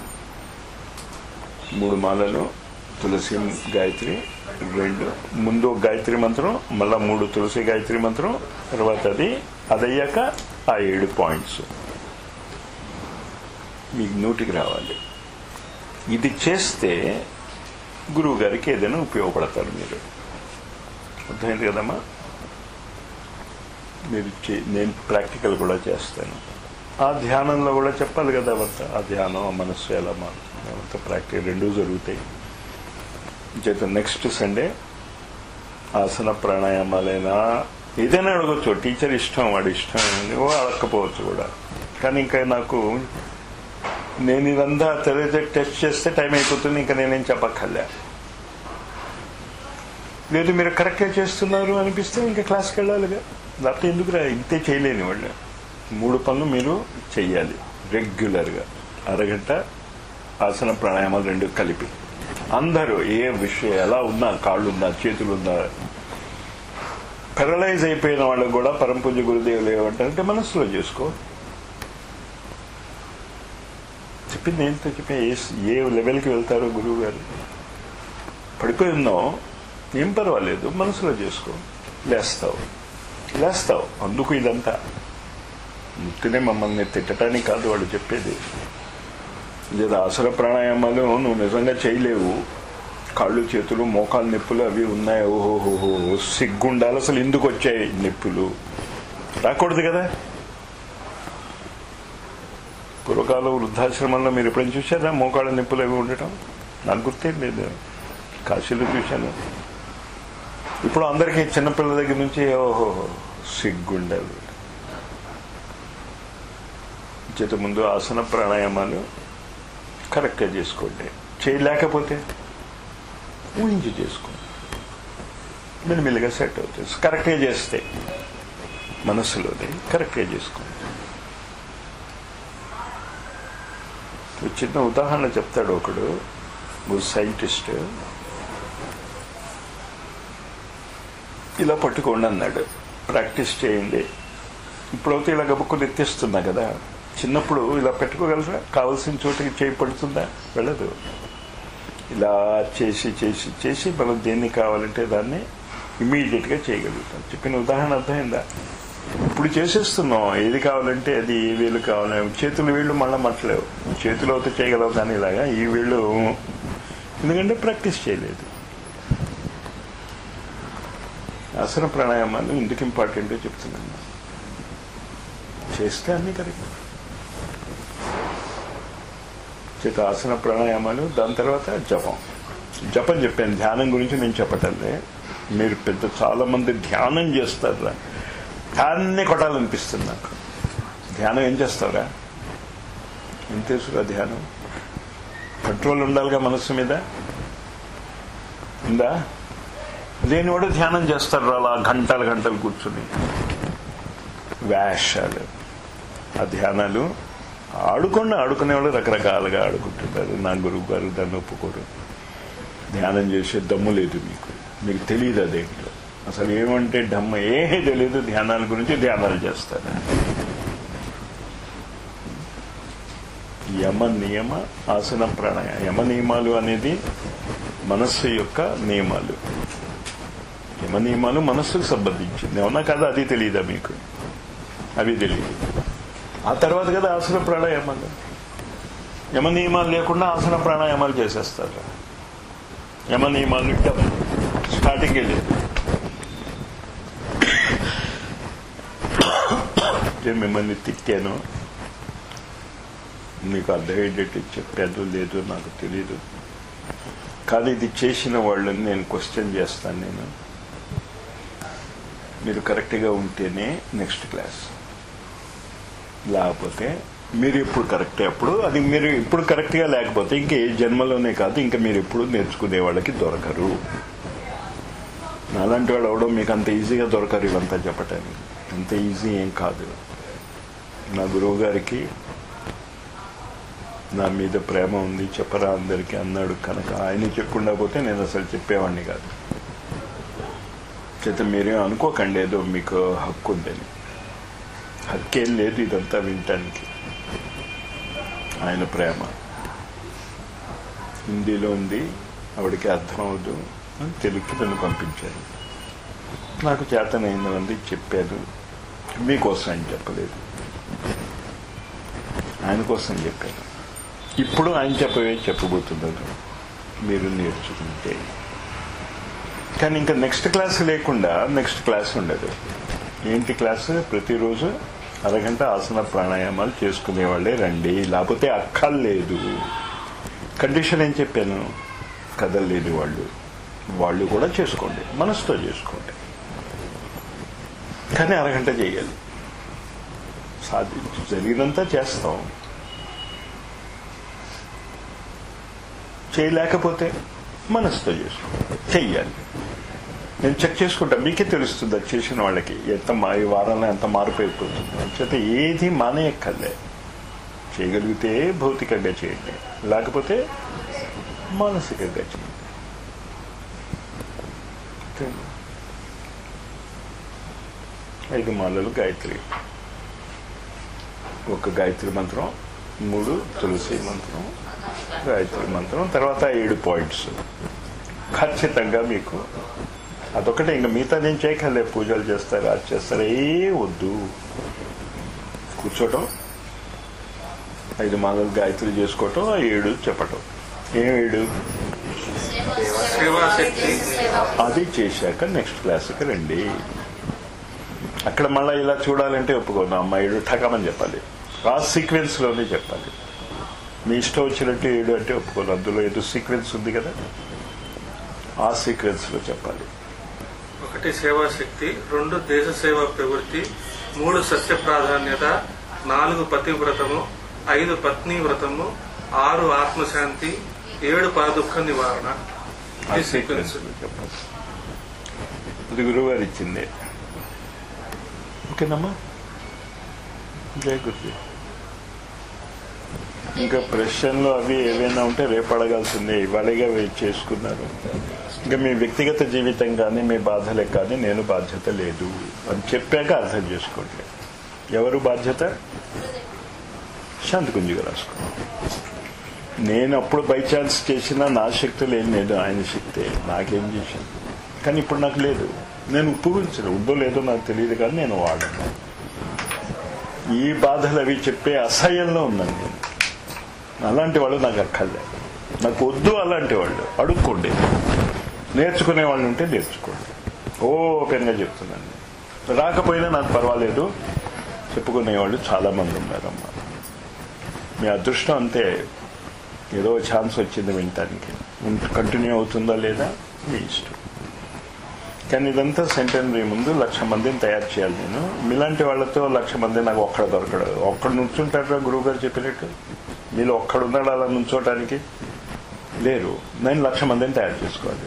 మూడు మాలలు తులసి గాయత్రి రెండు ముందు ఒక గాయత్రి మంత్రం మళ్ళా మూడు తులసి గాయత్రి మంత్రం తర్వాత అది అదయ్యాక ఆ ఏడు పాయింట్స్ మీకు నోటికి రావాలి ఇది చేస్తే గురువు గారికి ఏదైనా ఉపయోగపడతారు మీరు అర్థమైంది కదమ్మా మీరు చే- నేను ప్రాక్టికల్ కూడా చేస్తాను ఆ ధ్యానంలో కూడా చెప్పాలి కదా అవంతా ఆ ధ్యానం ఆ మనస్సు ఎలా మారుతుంది అవంతా ప్రాక్టికల్ రెండూ జరుగుతాయి చేత నెక్స్ట్ సండే ఆసన ప్రాణాయామాలైనా ఏదైనా అడగచ్చు టీచర్ ఇష్టం వాడి ఇష్టం ఓ అడగకపోవచ్చు కూడా కానీ ఇంకా నాకు నేను ఇదంతా తెలియజే టెస్ట్ చేస్తే టైం అయిపోతుంది ఇంకా నేనేం చెప్పక్కర్లే లేదు మీరు కరెక్ట్గా చేస్తున్నారు అనిపిస్తే ఇంకా క్లాస్కి వెళ్ళాలిగా లేకపోతే ఎందుకురా ఇంతే చేయలేని వాళ్ళు మూడు పనులు మీరు చెయ్యాలి రెగ్యులర్గా అరగంట ఆసన ప్రాణాయామాలు రెండు కలిపి అందరూ ఏ విషయం ఎలా ఉన్నా కాళ్ళు ఉన్నా చేతులు ఉన్నా పెరలైజ్ అయిపోయిన వాళ్ళకు కూడా పరంపూజ గురుదేవులు ఏమంటారంటే మనసులో చేసుకో చెప్పింది ఏంటో చెప్పి ఏ ఏ లెవెల్కి వెళ్తారో గురువు గారు పడిపోయి ఉన్నావు ఏం పర్వాలేదు మనసులో చేసుకో లేస్తావు లేస్తావు అందుకు ఇదంతా ముట్టినే మమ్మల్ని తిట్టడానికి కాదు వాళ్ళు చెప్పేది లేదా ఆసన ప్రాణాయామాలు నువ్వు నిజంగా చేయలేవు కాళ్ళు చేతులు మోకాలు నొప్పులు అవి ఉన్నాయి ఓహోహోహో సిగ్గుండాలి అసలు ఎందుకు వచ్చాయి నొప్పులు రాకూడదు కదా పూర్వకాలం వృద్ధాశ్రమంలో మీరు ఎప్పుడైనా చూసారా మోకాళ్ళ నొప్పులు అవి ఉండటం నాకు గుర్తే లేదు కాశీలో చూశాను ఇప్పుడు అందరికీ చిన్నపిల్లల దగ్గర నుంచి ఓహో సిగ్గుండాలి చేత ముందు ఆసన ప్రాణాయామాలు కరెక్ట్గా చేసుకోండి చేయలేకపోతే ఊహించి చేసుకోండి మెల్లిమెల్లిగా సెట్ అవుతుంది కరెక్ట్గా చేస్తే మనస్సులోది కరెక్ట్గా చేసుకోండి ఒక చిన్న ఉదాహరణ చెప్తాడు ఒకడు ఒక సైంటిస్ట్ ఇలా పట్టుకోండి అన్నాడు ప్రాక్టీస్ చేయండి ఇప్పుడైతే ఇలా గబుక్కుని ఎత్తేస్తున్నా కదా చిన్నప్పుడు ఇలా పెట్టుకోగలరా కావాల్సిన చోటికి చేయి పడుతుందా వెళ్ళదు ఇలా చేసి చేసి చేసి మనం దేన్ని కావాలంటే దాన్ని ఇమీడియట్గా చేయగలుగుతాం చెప్పిన ఉదాహరణ అర్థమైందా ఇప్పుడు చేసేస్తున్నాం ఏది కావాలంటే అది ఏ వేలు కావాలి చేతులు వేళ్ళు మళ్ళీ మట్టలేవు చేతులు అయితే చేయగలవు కానీ ఇలాగా ఈ వేళ్ళు ఎందుకంటే ప్రాక్టీస్ చేయలేదు ఆసన ప్రాణాయామాలు ఎందుకు ఇంపార్టెంటో చెప్తున్నాను చేస్తే అన్ని కరెక్ట్ చేత ఆసన ప్రాణాయామాలు దాని తర్వాత జపం జపం చెప్పాను ధ్యానం గురించి నేను చెప్పటంలే మీరు పెద్ద చాలా మంది ధ్యానం చేస్తారా ధ్యాన్ని కొట్టాలనిపిస్తుంది నాకు ధ్యానం ఏం చేస్తారా ఏం తెలుసురా ధ్యానం కంట్రోల్ ఉండాలిగా మనస్సు మీద ఉందా దేని కూడా ధ్యానం చేస్తారు అలా గంటలు గంటలు కూర్చుని వేషాలు ఆ ధ్యానాలు ఆడుకుండా ఆడుకునే వాళ్ళు రకరకాలుగా ఆడుకుంటుంటారు నా గురువు గారు దాన్ని ఒప్పుకోరు ధ్యానం చేసే దమ్ము లేదు మీకు మీకు తెలియదు అదేంటో అసలు ఏమంటే డమ్మ ఏమీ తెలియదు ధ్యానాల గురించి ధ్యానాలు చేస్తారు యమ నియమ ఆసన ప్రాణాయామ యమ నియమాలు అనేది మనస్సు యొక్క నియమాలు యమ నియమాలు మనస్సుకు సంబంధించింది అవునా కదా అది తెలియదా మీకు అవి తెలియదు ఆ తర్వాత కదా ఆసన ప్రాణాయామాలు యమ నియమాలు లేకుండా ఆసన ప్రాణాయామాలు చేసేస్తారు యమ నియమాలు డబ్ స్టార్టింగ్ లేదు నేను మిమ్మల్ని తిట్టాను మీకు అర్థమయ్యేటట్టు చెప్పాను లేదు నాకు తెలీదు కానీ ఇది చేసిన వాళ్ళని నేను క్వశ్చన్ చేస్తాను నేను మీరు కరెక్ట్గా ఉంటేనే నెక్స్ట్ క్లాస్ లేకపోతే మీరు ఇప్పుడు కరెక్టే అప్పుడు అది మీరు ఇప్పుడు కరెక్ట్గా లేకపోతే ఇంకా ఏ జన్మలోనే కాదు ఇంకా మీరు ఎప్పుడు నేర్చుకునే వాళ్ళకి దొరకరు నాలాంటి వాడు అవడం మీకు అంత ఈజీగా దొరకరు ఇవంతా చెప్పటానికి అంత ఈజీ ఏం కాదు నా గురువు గారికి నా మీద ప్రేమ ఉంది చెప్పరా అందరికీ అన్నాడు కనుక ఆయన చెప్పకుండా పోతే నేను అసలు చెప్పేవాడిని కాదు చేత మీరేం అనుకోకండి ఏదో మీకు హక్కు ఉందని హక్కేం లేదు ఇదంతా వినటానికి ఆయన ప్రేమ హిందీలో ఉంది ఆవిడకి అర్థం అవదు అని తెలుగుకి నన్ను పంపించారు నాకు చేతనైనవంది చెప్పాను మీకోసం అని చెప్పలేదు ఆయన కోసం చెప్పాను ఇప్పుడు ఆయన చెప్పవే చెప్పబోతున్నారు మీరు నేర్చుకుంటే కానీ ఇంకా నెక్స్ట్ క్లాస్ లేకుండా నెక్స్ట్ క్లాస్ ఉండదు ఏంటి క్లాస్ ప్రతిరోజు అరగంట ఆసన ప్రాణాయామాలు చేసుకునే వాళ్ళే రండి లేకపోతే అక్కర్లేదు కండిషన్ ఏం చెప్పాను కదలలేని వాళ్ళు వాళ్ళు కూడా చేసుకోండి మనసుతో చేసుకోండి కానీ అరగంట చేయాలి సాధి జరిగినంతా చేస్తాం చేయలేకపోతే మనసుతో చేసుకోండి చెయ్యాలి నేను చెక్ చేసుకుంటా మీకే తెలుస్తుంది అది చేసిన వాళ్ళకి ఎంత మా ఈ వారంలో ఎంత మార్పు అయిపోతుందో చేత ఏది మానేయక్కర్లే చేయగలిగితే భౌతికంగా చేయండి లేకపోతే మానసికంగా చేయండి ఐదు మాలలు గాయత్రి ఒక గాయత్రి మంత్రం మూడు తులసి మంత్రం గాయత్రి మంత్రం తర్వాత ఏడు పాయింట్స్ ఖచ్చితంగా మీకు అదొకటే ఇంకా మిగతా నేను చేయకలే పూజలు చేస్తారు అది చేస్తారు ఏ వద్దు కూర్చోటం ఐదు మాలలు గాయత్రి చేసుకోవటం ఆ ఏడు చెప్పటం ఏం ఏడు సేవాశక్తి అది చేశాక నెక్స్ట్ క్లాస్కి రండి అక్కడ మళ్ళీ ఇలా చూడాలంటే ఒప్పుకోను అమ్మాయిడు ఠకమని చెప్పాలి ఆ సీక్వెన్స్ లోనే చెప్పాలి మీ ఇష్టం వచ్చినట్టు ఏడు అంటే ఒప్పుకోను అందులో ఏదో సీక్వెన్స్ ఉంది కదా ఆ సీక్వెన్స్ లో చెప్పాలి ఒకటి సేవాశక్తి రెండు దేశ సేవా ప్రవృత్తి మూడు సత్య ప్రాధాన్యత నాలుగు పతివ్రతము ఐదు పత్ని వ్రతము ఆరు ఆత్మశాంతి ఏడు పరదుఃఖ నివారణ ఆ ఈ సీక్వెన్స్ సీక్వెన్స్ లో చెప్పాలి అది గురువుగారు ఇచ్చింది ఓకేనమ్మా జై గురుజీ ఇంకా ప్రశ్నలు అవి ఏవైనా ఉంటే రేపు అడగాల్సిందే ఇవాళగా వెయిట్ చేసుకున్నారు ఇంకా మీ వ్యక్తిగత జీవితం కానీ మీ బాధలే కానీ నేను బాధ్యత లేదు అని చెప్పాక అర్థం చేసుకోండి ఎవరు బాధ్యత శాంతికుంజిగా రాసుకో నేను అప్పుడు బై ఛాన్స్ చేసిన నా శక్తులు ఏం లేదు ఆయన శక్తి నాకేం చేశాను కానీ ఇప్పుడు నాకు లేదు నేను ఉపయోగించను ఉందో లేదో నాకు తెలియదు కానీ నేను వాడను ఈ బాధలు అవి చెప్పే అసహ్యంలో ఉన్నాను నేను అలాంటి వాళ్ళు నాకు అక్కర్లే నాకు వద్దు అలాంటి వాళ్ళు అడుక్కోండి నేర్చుకునే వాళ్ళు ఉంటే నేర్చుకోండి ఓపెన్గా చెప్తున్నాను రాకపోయినా నాకు పర్వాలేదు చెప్పుకునే వాళ్ళు చాలా మంది ఉన్నారమ్మా మీ అదృష్టం అంతే ఏదో ఛాన్స్ వచ్చింది వినటానికి కంటిన్యూ అవుతుందా లేదా మీ ఇష్టం కానీ ఇదంతా సెంటనరీ ముందు లక్ష మందిని తయారు చేయాలి నేను మీలాంటి వాళ్ళతో లక్ష మంది నాకు ఒక్కడ దొరకడు ఒక్కడు నుంచుంటాడు గురువు గారు చెప్పినట్టు మీలో ఒక్కడున్నాడు అలా నుంచోటానికి లేరు నేను లక్ష మందిని తయారు చేసుకోవాలి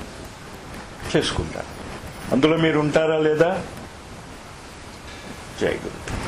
చేసుకుంటా అందులో మీరు ఉంటారా లేదా జై గురు